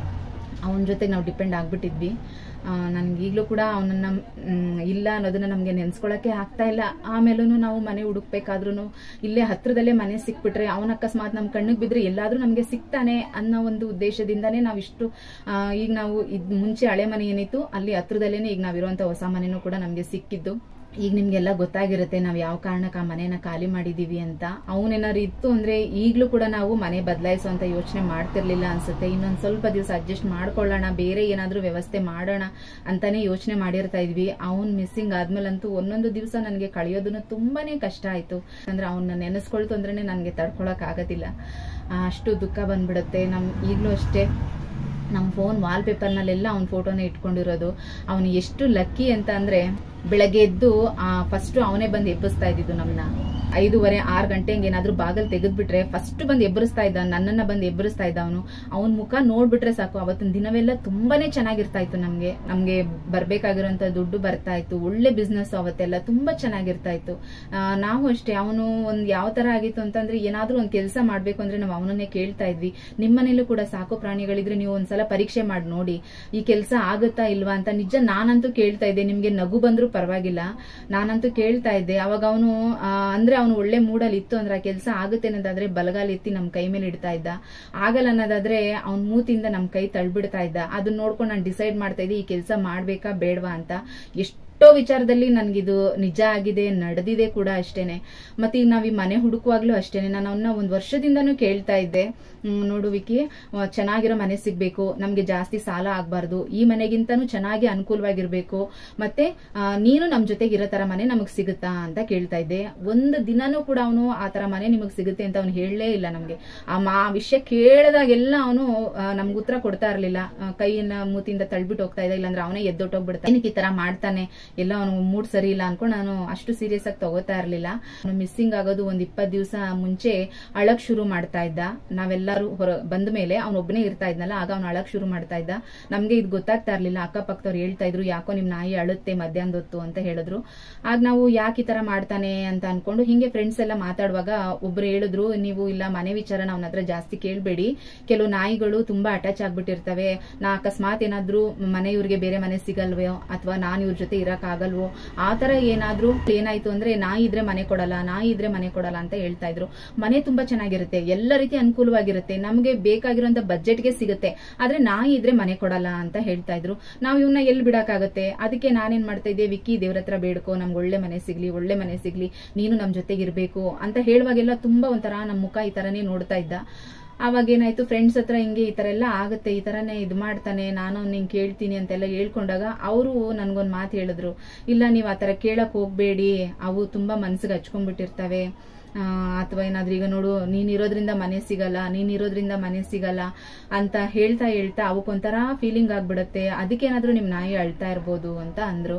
S1: ಅವನ ಜೊತೆಗೆ ನಾವು ಡಿಪೆಂಡ್ ಆಗ್ಬಿಟ್ಟಿದ್ವಿ ನನಗೆ ಈಗಲೂ ಕೂಡ ಅವನನ್ನ ಇಲ್ಲ ಅನ್ನೋದನ್ನ ನಮಗೆ ನೆನ್ಸ್ಕೊಳಕ್ಕೆ ಆಗ್ತಾ ಇಲ್ಲ ಆಮೇಲೂ ನಾವು ಮನೆ ಹುಡುಕ್ಬೇಕಾದ್ರೂ ಇಲ್ಲೇ ಹತ್ರದಲ್ಲೇ ಮನೆ ಸಿಕ್ಬಿಟ್ರೆ ಅವನ ಅಕಸ್ಮಾತ್ ನಮ್ಮ ಕಣ್ಣಿಗೆ ಬಿದ್ರೆ ಎಲ್ಲಾದ್ರೂ ನಮಗೆ ಸಿಗ್ತಾನೆ ಅನ್ನೋ ಒಂದು ಉದ್ದೇಶದಿಂದಾನೇ ನಾವು ಇಷ್ಟು ಆ, ಈಗ ನಾವು ಇದ್ ಮುಂಚೆ ಹಳೆ ಮನೆ ಏನಿತ್ತು ಅಲ್ಲಿ ಹತ್ರದಲ್ಲೇನೆ ಈಗ ನಾವಿರುವಂತ ಹೊಸ ಮನೆನೂ ಕೂಡ ನಮಗೆ ಸಿಕ್ಕಿದ್ದು ಈಗ ನಿಮ್ಗೆಲ್ಲ ಗೊತ್ತಾಗಿರುತ್ತೆ ನಾವು ಯಾವ ಕಾರಣಕ್ಕೆ ಆ ಮನೆನ ಖಾಲಿ ಮಾಡಿದೀವಿ ಅಂತ ಅವನೇನಾದ್ರು ಇತ್ತು ಅಂದ್ರೆ ಈಗಲೂ ಕೂಡ ನಾವು ಮನೆ ಬದಲಾಯಿಸುವಂತ ಯೋಚನೆ ಮಾಡ್ತಿರ್ಲಿಲ್ಲ ಅನ್ಸುತ್ತೆ ಇನ್ನೊಂದ್ ಸ್ವಲ್ಪ ದಿವಸ ಅಡ್ಜಸ್ಟ್ ಮಾಡ್ಕೊಳ್ಳೋಣ ಬೇರೆ ಏನಾದ್ರೂ ವ್ಯವಸ್ಥೆ ಮಾಡೋಣ ಅಂತಾನೆ ಯೋಚನೆ ಮಾಡಿರ್ತಾ ಇದ್ವಿ ಅವ್ನ್ ಮಿಸ್ಸಿಂಗ್ ಆದ್ಮೇಲಂತೂ ಒಂದೊಂದು ದಿವಸ ನನಗೆ ಕಳೆಯೋದನ್ನು ತುಂಬಾನೇ ಕಷ್ಟ ಆಯ್ತು ಅಂದ್ರೆ ಅವನ್ನ ನೆನೆಸ್ಕೊಳ್ತು ಅಂದ್ರೆ ನನಗೆ ತಡ್ಕೊಳಕ್ ಆಗೋದಿಲ್ಲ ಆ, ಅಷ್ಟು ದುಃಖ ಬಂದ್ಬಿಡುತ್ತೆ ನಮ್ ಈಗಲೂ ಅಷ್ಟೇ ನಮ್ಮ ಫೋನ್ ವಾಲ್ ಪೇಪರ್ನಲ್ಲೆಲ್ಲ ಅವ್ನ ಫೋಟೋನ ಇಟ್ಕೊಂಡಿರೋದು ಅವನು ಎಷ್ಟು ಲಕ್ಕಿ ಅಂತ ಅಂದ್ರೆ ಬೆಳಗ್ಗೆ ಎದ್ದು ಫಸ್ಟ್ ಅವನೇ ಬಂದು ಎಬ್ಬಿಸ್ತಾ ಇದ್ದಿದ್ದು ನಮ್ಮನ್ನ ಐದೂವರೆ ಆರು ಗಂಟೆಗೆ ಏನಾದ್ರೂ ಬಾಗಲ್ ತೆಗೆದ್ಬಿಟ್ರೆ ಫಸ್ಟ್ ಬಂದು ಎಬ್ಬರಿಸ್ತಾ ಇದ್ದ ನನ್ನನ್ನ ಬಂದು ಎಬ್ಬರಿಸ್ತಾ ಇದ್ದ ಅವನು ಅವನ ಮುಖ ನೋಡ್ಬಿಟ್ರೆ ಸಾಕು ಅವತ್ತಿನ ದಿನವೆಲ್ಲ ತುಂಬಾನೇ ಚೆನ್ನಾಗಿರ್ತಾ ಇತ್ತು ನಮ್ಗೆ ನಮ್ಗೆ ಬರ್ಬೇಕಾಗಿರೋಂತ ದುಡ್ಡು ಬರ್ತಾ ಇತ್ತು ಒಳ್ಳೆ ಬಿಸ್ನೆಸ್ ಅವತ್ತೆಲ್ಲ ತುಂಬಾ ಚೆನ್ನಾಗಿರ್ತಾ ಇತ್ತು ಆ, ನಾವು ಅಷ್ಟೇ ಅವನು ಒಂದ್ ಯಾವ ತರ ಆಗಿತ್ತು ಅಂತಂದ್ರೆ ಏನಾದ್ರೂ ಒಂದ್ ಕೆಲಸ ಮಾಡ್ಬೇಕು ಅಂದ್ರೆ ನಾವು ಅವನನ್ನೇ ಕೇಳ್ತಾ ಇದ್ವಿ ನಿಮ್ಮನೇಲೂ ಕೂಡ ಸಾಕು ಪ್ರಾಣಿಗಳಿದ್ರೆ ನೀವು ಒಂದ್ಸಲ ಪರೀಕ್ಷೆ ಮಾಡಿ ನೋಡಿ ಈ ಕೆಲಸ ಆಗುತ್ತಾ ಇಲ್ವಾ ಅಂತ ನಿಜ ನಾನಂತೂ ಕೇಳ್ತಾ ಇದ್ದೆ ನಿಮ್ಗೆ ನಗು ಬಂದ್ರೂ ಪರವಾಗಿಲ್ಲ ನಾನಂತೂ ಕೇಳ್ತಾ ಇದ್ದೆ ಅವಾಗ ಅವನು ಅಂದ್ರೆ ಅವನು ಒಳ್ಳೆ ಮೂಡಲ್ಲಿ ಇತ್ತು ಅಂದ್ರೆ ಆ ಕೆಲಸ ಆಗುತ್ತೆ ಅನ್ನೋದಾದ್ರೆ ಬಲಗಾಲ ಎತ್ತಿ ನಮ್ ಕೈ ಮೇಲೆ ಇಡ್ತಾ ಇದ್ದ ಆಗಲ್ಲ ಅನ್ನೋದಾದ್ರೆ ಅವ್ನ ಮೂತಿಂದ ನಮ್ ಕೈ ತಳ್ಬಿಡ್ತಾ ಇದ್ದ ಅದನ್ನ ನೋಡ್ಕೊಂಡು ನಾನು ಡಿಸೈಡ್ ಮಾಡ್ತಾ ಇದ್ದೆ ಈ ಕೆಲಸ ಮಾಡ್ಬೇಕಾ ಬೇಡವಾ ಅಂತ ಎಷ್ಟೋ ವಿಚಾರದಲ್ಲಿ ನನ್ಗಿದು ನಿಜ ಆಗಿದೆ ನಡೆದಿದೆ ಕೂಡ ಅಷ್ಟೇನೆ ಮತ್ತೆ ಈಗ ನಾವ್ ಈ ಮನೆ ಹುಡುಕುವಾಗ್ಲೂ ಅಷ್ಟೇನೆ ನಾನು ಅವನ್ನ ಒಂದ್ ವರ್ಷದಿಂದನೂ ಕೇಳ್ತಾ ಇದ್ದೆ ಹ್ಮ್, ನೋಡು ವಿಕಿ ಆ, ಚೆನ್ನಾಗಿರೋ ಮನೆ ಸಿಗ್ಬೇಕು ನಮ್ಗೆ ಜಾಸ್ತಿ ಸಾಲ ಆಗ್ಬಾರ್ದು ಈ ಮನೆಗಿಂತನೂ ಚೆನ್ನಾಗಿ ಅನುಕೂಲವಾಗಿರ್ಬೇಕು ಮತ್ತೆ ಆ, ನೀನು ನಮ್ ಜೊತೆಗೆ ಇರೋ ತರ ಮನೆ ನಮಗ್ ಸಿಗುತ್ತಾ ಅಂತ ಕೇಳ್ತಾ ಇದ್ದೆ ಒಂದು ದಿನಾನೂ ಕೂಡ ಅವನು ಆ ತರ ಮನೆ ನಿಮಗ್ ಸಿಗುತ್ತೆ ಅಂತ ಅವ್ನು ಹೇಳಲೇ ಇಲ್ಲ ನಮ್ಗೆ ಆ ಮಾ ವಿಷಯ ಕೇಳಿದಾಗೆಲ್ಲ ಅವನು ನಮ್ಗೆ ಉತ್ತರ ಕೊಡ್ತಾ ಇರ್ಲಿಲ್ಲ ಆ, ಕೈಯನ್ನ ಮೂತಿಂದ ತಳ್ಬಿಟ್ಟು ಹೋಗ್ತಾ ಇದ್ದ ಇಲ್ಲಾಂದ್ರೆ ಅವನೇ ಎದ್ದೊಟ್ಟೋಗ್ಬಿಡ್ತಾ ಏನಕ್ಕೆ ಈ ತರ ಮಾಡ್ತಾನೆ ಎಲ್ಲ ಅವನು ಮೂಡ್ ಸರಿ ಇಲ್ಲ ಅನ್ಕೊಂಡು ನಾನು ಅಷ್ಟು ಸೀರಿಯಸ್ ಆಗಿ ತಗೋತಾ ಇರ್ಲಿಲ್ಲ ಅವನು ಮಿಸ್ಸಿಂಗ್ ಆಗೋದು ಒಂದ್ ಇಪ್ಪತ್ ದಿವಸ ಮುಂಚೆ ಅಳಕ್ ಶುರು ಮಾಡ್ತಾ ಇದ್ದ ನಾವೆಲ್ಲರೂ ಹೊರ ಬಂದ ಮೇಲೆ ಒಬ್ಬನೇ ಇರ್ತಾ ಇದ್ನಲ್ಲ ಆಗ ಅವ್ನು ಅಳಕ್ ಶುರು ಮಾಡ್ತಾ ಇದ್ದ ನಮ್ಗೆ ಇದು ಗೊತ್ತಾಗ್ತಾ ಇರ್ಲಿಲ್ಲ ಅಕ್ಕಪಕ್ಕದವ್ರು ಹೇಳ್ತಾ ಇದ್ರು ಯಾಕೋ ನಿಮ್ ನಾಯಿ ಅಳುತ್ತೆ ಮಧ್ಯಾಹ್ನದ ಹೊತ್ತು ಅಂತ ಹೇಳಿದ್ರು ಆಗ ನಾವು ಯಾಕೆ ಈ ತರ ಮಾಡ್ತಾನೆ ಅಂತ ಅನ್ಕೊಂಡು ಹಿಂಗೆ ಫ್ರೆಂಡ್ಸ್ ಎಲ್ಲ ಮಾತಾಡುವಾಗ ಒಬ್ರು ಹೇಳಿದ್ರು ನೀವು ಇಲ್ಲ ಮನೆ ವಿಚಾರನ ಅವನ ಹತ್ರ ಜಾಸ್ತಿ ಕೇಳ್ಬೇಡಿ ಕೆಲವು ನಾಯಿಗಳು ತುಂಬಾ ಅಟ್ಯಾಚ್ ಆಗ್ಬಿಟ್ಟಿರ್ತವೆ ನಾ ಅಕಸ್ಮಾತ್ ಏನಾದ್ರೂ ಮನೆ ಇವ್ರಿಗೆ ಬೇರೆ ಮನೆ ಸಿಗಲ್ವೋ ಅಥವಾ ನಾನು ಇವ್ರ ಜೊತೆ ಇರಕ್ ಆಗಲ್ವೋ ಆ ತರ ಏನಾದ್ರೂ ಏನಾಯ್ತು ಅಂದ್ರೆ ನಾಯಿ ಇದ್ರೆ ಮನೆ ಕೊಡಲ್ಲ ನಾಯಿ ಇದ್ರೆ ಮನೆ ಕೊಡಲ್ಲ ಅಂತ ಹೇಳ್ತಾ ಇದ್ರು ಮನೆ ತುಂಬಾ ಚೆನ್ನಾಗಿರುತ್ತೆ ಎಲ್ಲ ರೀತಿ ಅನುಕೂಲವಾಗಿರುತ್ತೆ ನಮಗೆ ಬೇಕಾಗಿರುವಂತ ಬಜೆಟ್ಗೆ ಸಿಗುತ್ತೆ ಆದ್ರೆ ನಾಯಿ ಇದ್ರೆ ಮನೆ ಕೊಡಲ್ಲ ಅಂತ ಹೇಳ್ತಾ ಇದ್ರು ನಾವು ಇವನ್ನ ಎಲ್ಲಿ ಬಿಡಕ್ಕಾಗತ್ತೆ ಅದಕ್ಕೆ ನಾನೇನ್ ಮಾಡ್ತಾ ಇದ್ದೆ ವಿಕ್ಕಿ ದೇವ್ರ ಹತ್ರ ಬೇಡ್ಕೋ ನಮ್ಗೆ ಒಳ್ಳೆ ಮನೆ ಸಿಗ್ಲಿ ಒಳ್ಳೆ ಮನೆ ಸಿಗ್ಲಿ ನೀನು ನಮ್ ಜೊತೆಗೆ ಇರ್ಬೇಕು ಅಂತ ಹೇಳುವಾಗೆಲ್ಲ ತುಂಬಾ ಒಂಥರ ನಮ್ ಮುಖ ಈ ತರನೇ ನೋಡ್ತಾ ಇದ್ದ ಅವಾಗ ಏನಾಯ್ತು ಫ್ರೆಂಡ್ಸ್ ಹತ್ರ ಹಿಂಗೆ ಈ ತರ ಎಲ್ಲ ಆಗುತ್ತೆ ಈ ತರನೇ ಇದ್ ಮಾಡ್ತಾನೆ ನಾನು ನಿಂಗೆ ಕೇಳ್ತೀನಿ ಅಂತೆಲ್ಲ ಹೇಳ್ಕೊಂಡಾಗ ಅವರು ನನ್ಗೊಂದ್ ಮಾತು ಹೇಳಿದ್ರು ಇಲ್ಲ ನೀವ್ ಆ ತರ ಕೇಳಕ್ ಹೋಗ್ಬೇಡಿ ಅವು ತುಂಬಾ ಮನ್ಸಿಗೆ ಹಚ್ಕೊಂಡ್ಬಿಟ್ಟಿರ್ತವೆ ಅಥವಾ ಏನಾದ್ರೂ ಈಗ ನೋಡು ನೀನ್ ಇರೋದ್ರಿಂದ ಮನೆ ಸಿಗಲ್ಲ ನೀನ್ ಇರೋದ್ರಿಂದ ಮನೆ ಸಿಗಲ್ಲ ಅಂತ ಹೇಳ್ತಾ ಹೇಳ್ತಾ ಅವಕ್ಕೊಂಥರ ಫೀಲಿಂಗ್ ಆಗ್ಬಿಡತ್ತೆ ಅದಕ್ಕೇನಾದ್ರೂ ನಿಮ್ ನಾಯಿ ಅಳ್ತಾ ಇರ್ಬೋದು ಅಂತ ಅಂದ್ರು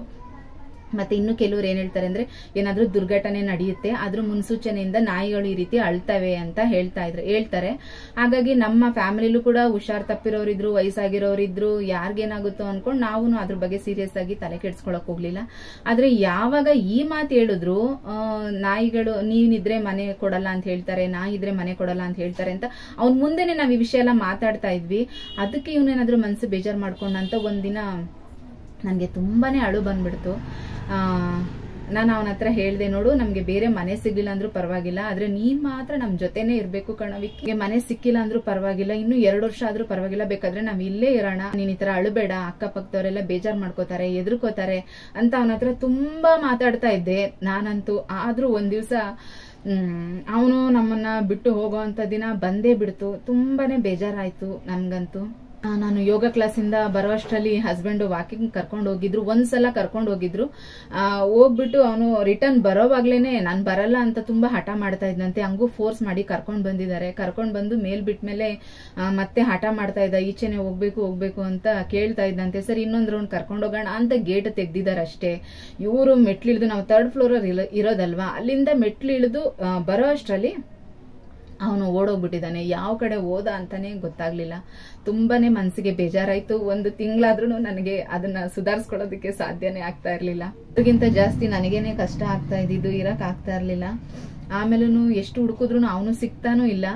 S1: ಮತ್ತೆ ಇನ್ನು ಕೆಲವ್ರು ಏನ್ ಹೇಳ್ತಾರೆ ಅಂದ್ರೆ ಏನಾದ್ರೂ ದುರ್ಘಟನೆ ನಡೆಯುತ್ತೆ ಅದ್ರ ಮುನ್ಸೂಚನೆಯಿಂದ ನಾಯಿಗಳು ಈ ರೀತಿ ಅಳ್ತವೆ ಅಂತ ಹೇಳ್ತಾ ಇದ್ರು ಹೇಳ್ತಾರೆ ಹಾಗಾಗಿ ನಮ್ಮ ಫ್ಯಾಮಿಲಿಲೂ ಕೂಡ ಹುಷಾರ್ ತಪ್ಪಿರೋರಿದ್ರು ವಯಸ್ಸಾಗಿರೋರಿದ್ರು ಯಾರಿಗೇನಾಗುತ್ತೋ ಅನ್ಕೊಂಡು ನಾವು ಅದ್ರ ಬಗ್ಗೆ ಸೀರಿಯಸ್ ಆಗಿ ತಲೆ ಕೆಡ್ಸ್ಕೊಳಕ್ ಹೋಗ್ಲಿಲ್ಲ ಆದ್ರೆ ಯಾವಾಗ ಈ ಮಾತು ಹೇಳಿದ್ರು ಆ, ನಾಯಿಗಳು ನೀನಿದ್ರೆ ಮನೆ ಕೊಡಲ್ಲ ಅಂತ ಹೇಳ್ತಾರೆ ನಾಯಿ ಇದ್ರೆ ಮನೆ ಕೊಡಲ್ಲ ಅಂತ ಹೇಳ್ತಾರೆ ಅಂತ ಅವ್ನ ಮುಂದೆನೆ ನಾವ್ ಈ ವಿಷಯ ಎಲ್ಲ ಮಾತಾಡ್ತಾ ಇದ್ವಿ ಅದಕ್ಕೆ ಇವನೇನಾದ್ರೂ ಮನ್ಸು ಬೇಜಾರ್ ಮಾಡ್ಕೊಂಡಂತ ಒಂದಿನ ನನಗೆ ತುಂಬಾನೇ ಅಳು ಬಂದ್ಬಿಡ್ತು ಆ, ನಾನು ಅವನ ಹತ್ರ ಹೇಳ್ದೆ ನೋಡು ನಮ್ಗೆ ಬೇರೆ ಮನೆ ಸಿಗ್ಲಿಲ್ಲ ಅಂದ್ರೂ ಪರವಾಗಿಲ್ಲ ಆದ್ರೆ ನೀನ್ ಮಾತ್ರ ನಮ್ ಜೊತೆನೆ ಇರ್ಬೇಕು ಕಣವಿಕ್ಕೆ ಮನೆ ಸಿಕ್ಕಿಲ್ಲ ಅಂದ್ರೂ ಪರವಾಗಿಲ್ಲ ಇನ್ನು ಎರಡು ವರ್ಷ ಆದ್ರೂ ಪರವಾಗಿಲ್ಲ ಬೇಕಾದ್ರೆ ನಾವ್ ಇಲ್ಲೇ ಇರೋಣ ನೀನ್ ಈ ತರ ಅಳುಬೇಡ ಅಕ್ಕಪಕ್ಕದವರೆಲ್ಲ ಬೇಜಾರ್ ಮಾಡ್ಕೋತಾರೆ ಎದುರ್ಕೋತಾರೆ ಅಂತ ಅವನ ಹತ್ರ ತುಂಬಾ ಮಾತಾಡ್ತಾ ಇದ್ದೆ ನಾನಂತೂ ಆದ್ರೂ ಒಂದ್ ದಿವ್ಸ ಹ್ಮ್ ಅವನು ನಮ್ಮನ್ನ ಬಿಟ್ಟು ಹೋಗೋವಂತ ದಿನ ಬಂದೇ ಬಿಡ್ತು ತುಂಬಾನೇ ಬೇಜಾರಾಯ್ತು ನನ್ಗಂತೂ ಆ, ನಾನು ಯೋಗ ಕ್ಲಾಸಿಂದ ಬರೋಷ್ಟರಲ್ಲಿ ಹಸ್ಬೆಂಡ್ ವಾಕಿಂಗ್ ಕರ್ಕೊಂಡು ಹೋಗಿದ್ರು ಒಂದ್ಸಲ ಕರ್ಕೊಂಡು ಹೋಗಿದ್ರು ಆ, ಹೋಗ್ಬಿಟ್ಟು ಅವನು ರಿಟರ್ನ್ ಬರೋವಾಗ್ಲೇನೆ ನಾನ್ ಬರಲ್ಲ ಅಂತ ತುಂಬಾ ಹಠ ಮಾಡ್ತಾ ಇದ್ದಂತೆ ಹಂಗೂ ಫೋರ್ಸ್ ಮಾಡಿ ಕರ್ಕೊಂಡ್ ಬಂದಿದ್ದಾರೆ ಕರ್ಕೊಂಡ್ ಬಂದು ಮೇಲ್ ಬಿಟ್ಮೇಲೆ ಆ, ಮತ್ತೆ ಹಠ ಮಾಡ್ತಾ ಇದ್ದ ಈಚೆನೆ ಹೋಗ್ಬೇಕು ಹೋಗ್ಬೇಕು ಅಂತ ಕೇಳ್ತಾ ಇದ್ದಂತೆ ಸರ್ ಇನ್ನೊಂದ್ ರೌಂಡ್ ಕರ್ಕೊಂಡು ಹೋಗೋಣ ಅಂತ ಗೇಟ್ ತೆಗ್ದಿದ್ದಾರೆ ಅಷ್ಟೇ ಇವರು ಮೆಟ್ಲಿಳಿದು ನಾವು ಥರ್ಡ್ ಫ್ಲೋರ್ ಇರೋದಲ್ವಾ ಅಲ್ಲಿಂದ ಮೆಟ್ಲಿಳಿದು ಆ, ಬರೋ ಅಷ್ಟರಲ್ಲಿ ಅವನು ಓಡೋಗ್ಬಿಟ್ಟಿದ್ದಾನೆ ಯಾವ ಕಡೆ ಹೋದ ಅಂತಾನೆ ಗೊತ್ತಾಗ್ಲಿಲ್ಲ ತುಂಬಾನೇ ಮನ್ಸಿಗೆ ಬೇಜಾರಾಯ್ತು ಒಂದು ತಿಂಗಳಾದ್ರೂ ನನಗೆ ಅದನ್ನ ಸುಧಾರಿಸ್ಕೊಳ್ಳೋದಕ್ಕೆ ಸಾಧ್ಯನೇ ಆಗ್ತಾ ಇರ್ಲಿಲ್ಲ ಅದಕ್ಕಿಂತ ಜಾಸ್ತಿ ನನಗೇನೆ ಕಷ್ಟ ಆಗ್ತಾ ಇದ್ದಿದ್ದು ಇರಕ್ ಆಗ್ತಾ ಇರ್ಲಿಲ್ಲ ಆಮೇಲೂ ಎಷ್ಟು ಹುಡುಕಿದ್ರು ಅವನು ಸಿಗ್ತಾನೂ ಇಲ್ಲ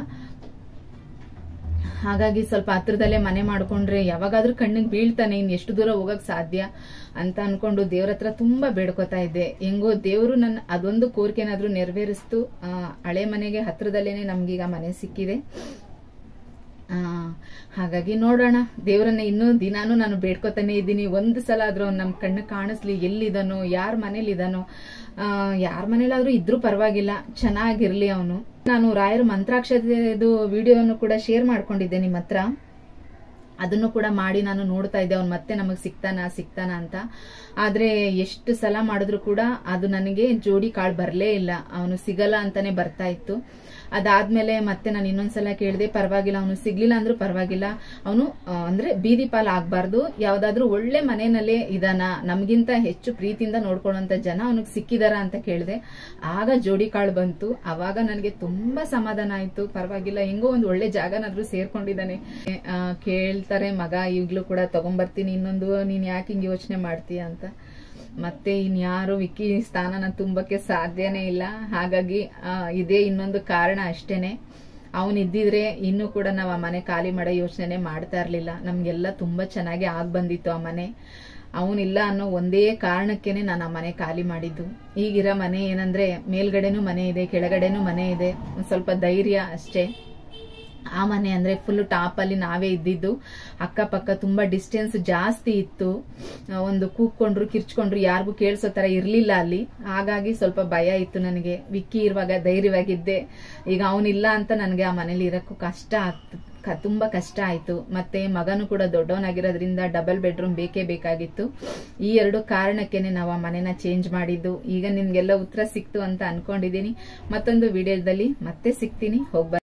S1: ಹಾಗಾಗಿ ಸ್ವಲ್ಪ ಹತ್ರದಲ್ಲೇ ಮನೆ ಮಾಡ್ಕೊಂಡ್ರೆ ಯಾವಾಗಾದ್ರೂ ಕಣ್ಣಿಗೆ ಬೀಳ್ತಾನೆ ಇನ್ ಎಷ್ಟು ದೂರ ಹೋಗಕ್ ಸಾಧ್ಯ ಅಂತ ಅನ್ಕೊಂಡು ದೇವ್ರ ಹತ್ರ ತುಂಬಾ ಬೇಡ್ಕೊತಾ ಇದ್ದೆ ಹೆಂಗೋ ದೇವ್ರು ನನ್ನ ಅದೊಂದು ಕೋರಿಕೆನಾದ್ರೂ ನೆರವೇರಿಸ್ತು ಆ, ಹಳೆ ಮನೆಗೆ ಹತ್ರದಲ್ಲೇನೆ ನಮ್ಗೀಗ ಮನೆ ಸಿಕ್ಕಿದೆ ಆ, ಹಾಗಾಗಿ ನೋಡೋಣ ದೇವರನ್ನ ಇನ್ನೂ ದಿನಾನು ನಾನು ಬೇಡ್ಕೊತಾನೆ ಇದ್ದೀನಿ ಒಂದು ಸಲ ಆದ್ರೂ ಅವ್ನು ನಮ್ ಕಣ್ಣು ಕಾಣಿಸ್ಲಿ ಎಲ್ಲಿದಾನೋ ಯಾರ ಮನೇಲಿ ಇದಾನೋ ಯಾರ ಮನೇಲಾದ್ರೂ ಇದ್ರೂ ಪರವಾಗಿಲ್ಲ ಚೆನ್ನಾಗಿರ್ಲಿ ಅವನು ನಾನು ರಾಯರ ಮಂತ್ರಾಕ್ಷತೆದು ವಿಡಿಯೋನು ಕೂಡ ಶೇರ್ ಮಾಡ್ಕೊಂಡಿದ್ದೆ ನಿಮ್ಮ ಹತ್ರ ಅದನ್ನು ಕೂಡ ಮಾಡಿ ನಾನು ನೋಡ್ತಾ ಇದ್ದೆ ಅವ್ನು ಮತ್ತೆ ನಮಗ್ ಸಿಗ್ತಾನ ಸಿಗ್ತಾನ ಅಂತ ಆದ್ರೆ ಎಷ್ಟು ಸಲ ಮಾಡಿದ್ರು ಕೂಡ ಅದು ನನಗೆ ಜೋಡಿ ಕಾಳು ಬರಲೇ ಇಲ್ಲ ಅವನು ಸಿಗಲ್ಲ ಅಂತಾನೆ ಬರ್ತಾ ಇತ್ತು ಅದಾದ್ಮೇಲೆ ಮತ್ತೆ ನಾನು ಇನ್ನೊಂದ್ಸಲ ಕೇಳಿದೆ ಪರವಾಗಿಲ್ಲ ಅವನು ಸಿಗ್ಲಿಲ್ಲ ಅಂದ್ರೂ ಪರವಾಗಿಲ್ಲ ಅವನು ಅಂದ್ರೆ ಬೀದಿ ಪಾಲ್ ಆಗ್ಬಾರ್ದು ಯಾವ್ದಾದ್ರು ಒಳ್ಳೆ ಮನೆಯಲ್ಲೇ ಇದಾನ ನಮ್ಗಿಂತ ಹೆಚ್ಚು ಪ್ರೀತಿಯಿಂದ ನೋಡ್ಕೊಳ್ಳೋಂತ ಜನ ಅವನಿಗೆ ಸಿಕ್ಕಿದಾರ ಅಂತ ಕೇಳಿದೆ ಆಗ ಜೋಡಿ ಕಾಳು ಬಂತು ಅವಾಗ ನನಗೆ ತುಂಬಾ ಸಮಾಧಾನ ಆಯ್ತು ಪರವಾಗಿಲ್ಲ ಹೆಂಗೋ ಒಂದು ಒಳ್ಳೆ ಜಾಗನಾದ್ರೂ ಸೇರ್ಕೊಂಡಿದ್ದಾನೆ ಆ, ಕೇಳ್ತಾರೆ ಮಗ ಈಗ್ಲೂ ಕೂಡ ತಗೊಂಬರ್ತೀನಿ ಇನ್ನೊಂದು ನೀನ್ ಯಾಕೆ ಹಿಂಗ್ ಯೋಚನೆ ಮಾಡ್ತೀಯ ಅಂತ ಮತ್ತೆ ಇನ್ಯಾರು ವಿಕ್ಕಿ ಸ್ಥಾನನ ತುಂಬಕ್ಕೆ ಸಾಧ್ಯನೇ ಇಲ್ಲ ಹಾಗಾಗಿ ಆ, ಇದೇ ಇನ್ನೊಂದು ಕಾರಣ ಅಷ್ಟೇನೆ ಅವನ್ ಇದ್ದಿದ್ರೆ ಇನ್ನೂ ಕೂಡ ನಾವು ಆ ಮನೆ ಖಾಲಿ ಮಾಡೋ ಯೋಚನೆ ಮಾಡ್ತಾ ಇರ್ಲಿಲ್ಲ ನಮ್ಗೆಲ್ಲ ತುಂಬಾ ಚೆನ್ನಾಗಿ ಆಗ್ ಬಂದಿತ್ತು ಆ ಮನೆ ಅವನಿಲ್ಲ ಅನ್ನೋ ಒಂದೇ ಕಾರಣಕ್ಕೇನೆ ನಾನು ಆ ಮನೆ ಖಾಲಿ ಮಾಡಿದ್ದು ಈಗಿರೋ ಮನೆ ಏನಂದ್ರೆ ಮೇಲ್ಗಡೆನೂ ಮನೆ ಇದೆ ಕೆಳಗಡೆನೂ ಮನೆ ಇದೆ ಒಂದ್ ಸ್ವಲ್ಪ ಧೈರ್ಯ ಅಷ್ಟೇ ಆ ಮನೆ ಅಂದ್ರೆ ಫುಲ್ ಟಾಪ್ ಅಲ್ಲಿ ನಾವೇ ಇದ್ದಿದ್ದು ಅಕ್ಕಪಕ್ಕ ತುಂಬಾ ಡಿಸ್ಟೆನ್ಸ್ ಜಾಸ್ತಿ ಇತ್ತು ಆ, ಒಂದು ಕೂಗ್ಕೊಂಡ್ರು ಕಿರ್ಚ್ಕೊಂಡ್ರು ಯಾರಿಗೂ ಕೇಳಿಸೋ ತರ ಇರ್ಲಿಲ್ಲ ಅಲ್ಲಿ ಹಾಗಾಗಿ ಸ್ವಲ್ಪ ಭಯ ಇತ್ತು ನನಗೆ ವಿಕ್ಕಿ ಇರುವಾಗ ಧೈರ್ಯವಾಗಿದ್ದೆ ಈಗ ಅವನಿಲ್ಲ ಅಂತ ನನಗೆ ಆ ಮನೇಲಿ ಇರಕ್ಕೂ ಕಷ್ಟ ಆಗ್ತು ಕ- ತುಂಬಾ ಕಷ್ಟ ಆಯ್ತು ಮತ್ತೆ ಮಗನು ಕೂಡ ದೊಡ್ಡವನಾಗಿರೋದ್ರಿಂದ ಡಬಲ್ ಬೆಡ್ರೂಮ್ ಬೇಕೇ ಬೇಕಾಗಿತ್ತು ಈ ಎರಡು ಕಾರಣಕ್ಕೇನೆ ನಾವು ಆ ಮನೆನ ಚೇಂಜ್ ಮಾಡಿದ್ದು ಈಗ ನಿಮ್ಗೆಲ್ಲ ಉತ್ತರ ಸಿಕ್ತು ಅಂತ ಅನ್ಕೊಂಡಿದೀನಿ ಮತ್ತೊಂದು ವಿಡಿಯೋದಲ್ಲಿ ಮತ್ತೆ ಸಿಗ್ತೀನಿ ಹೋಗ್ಬ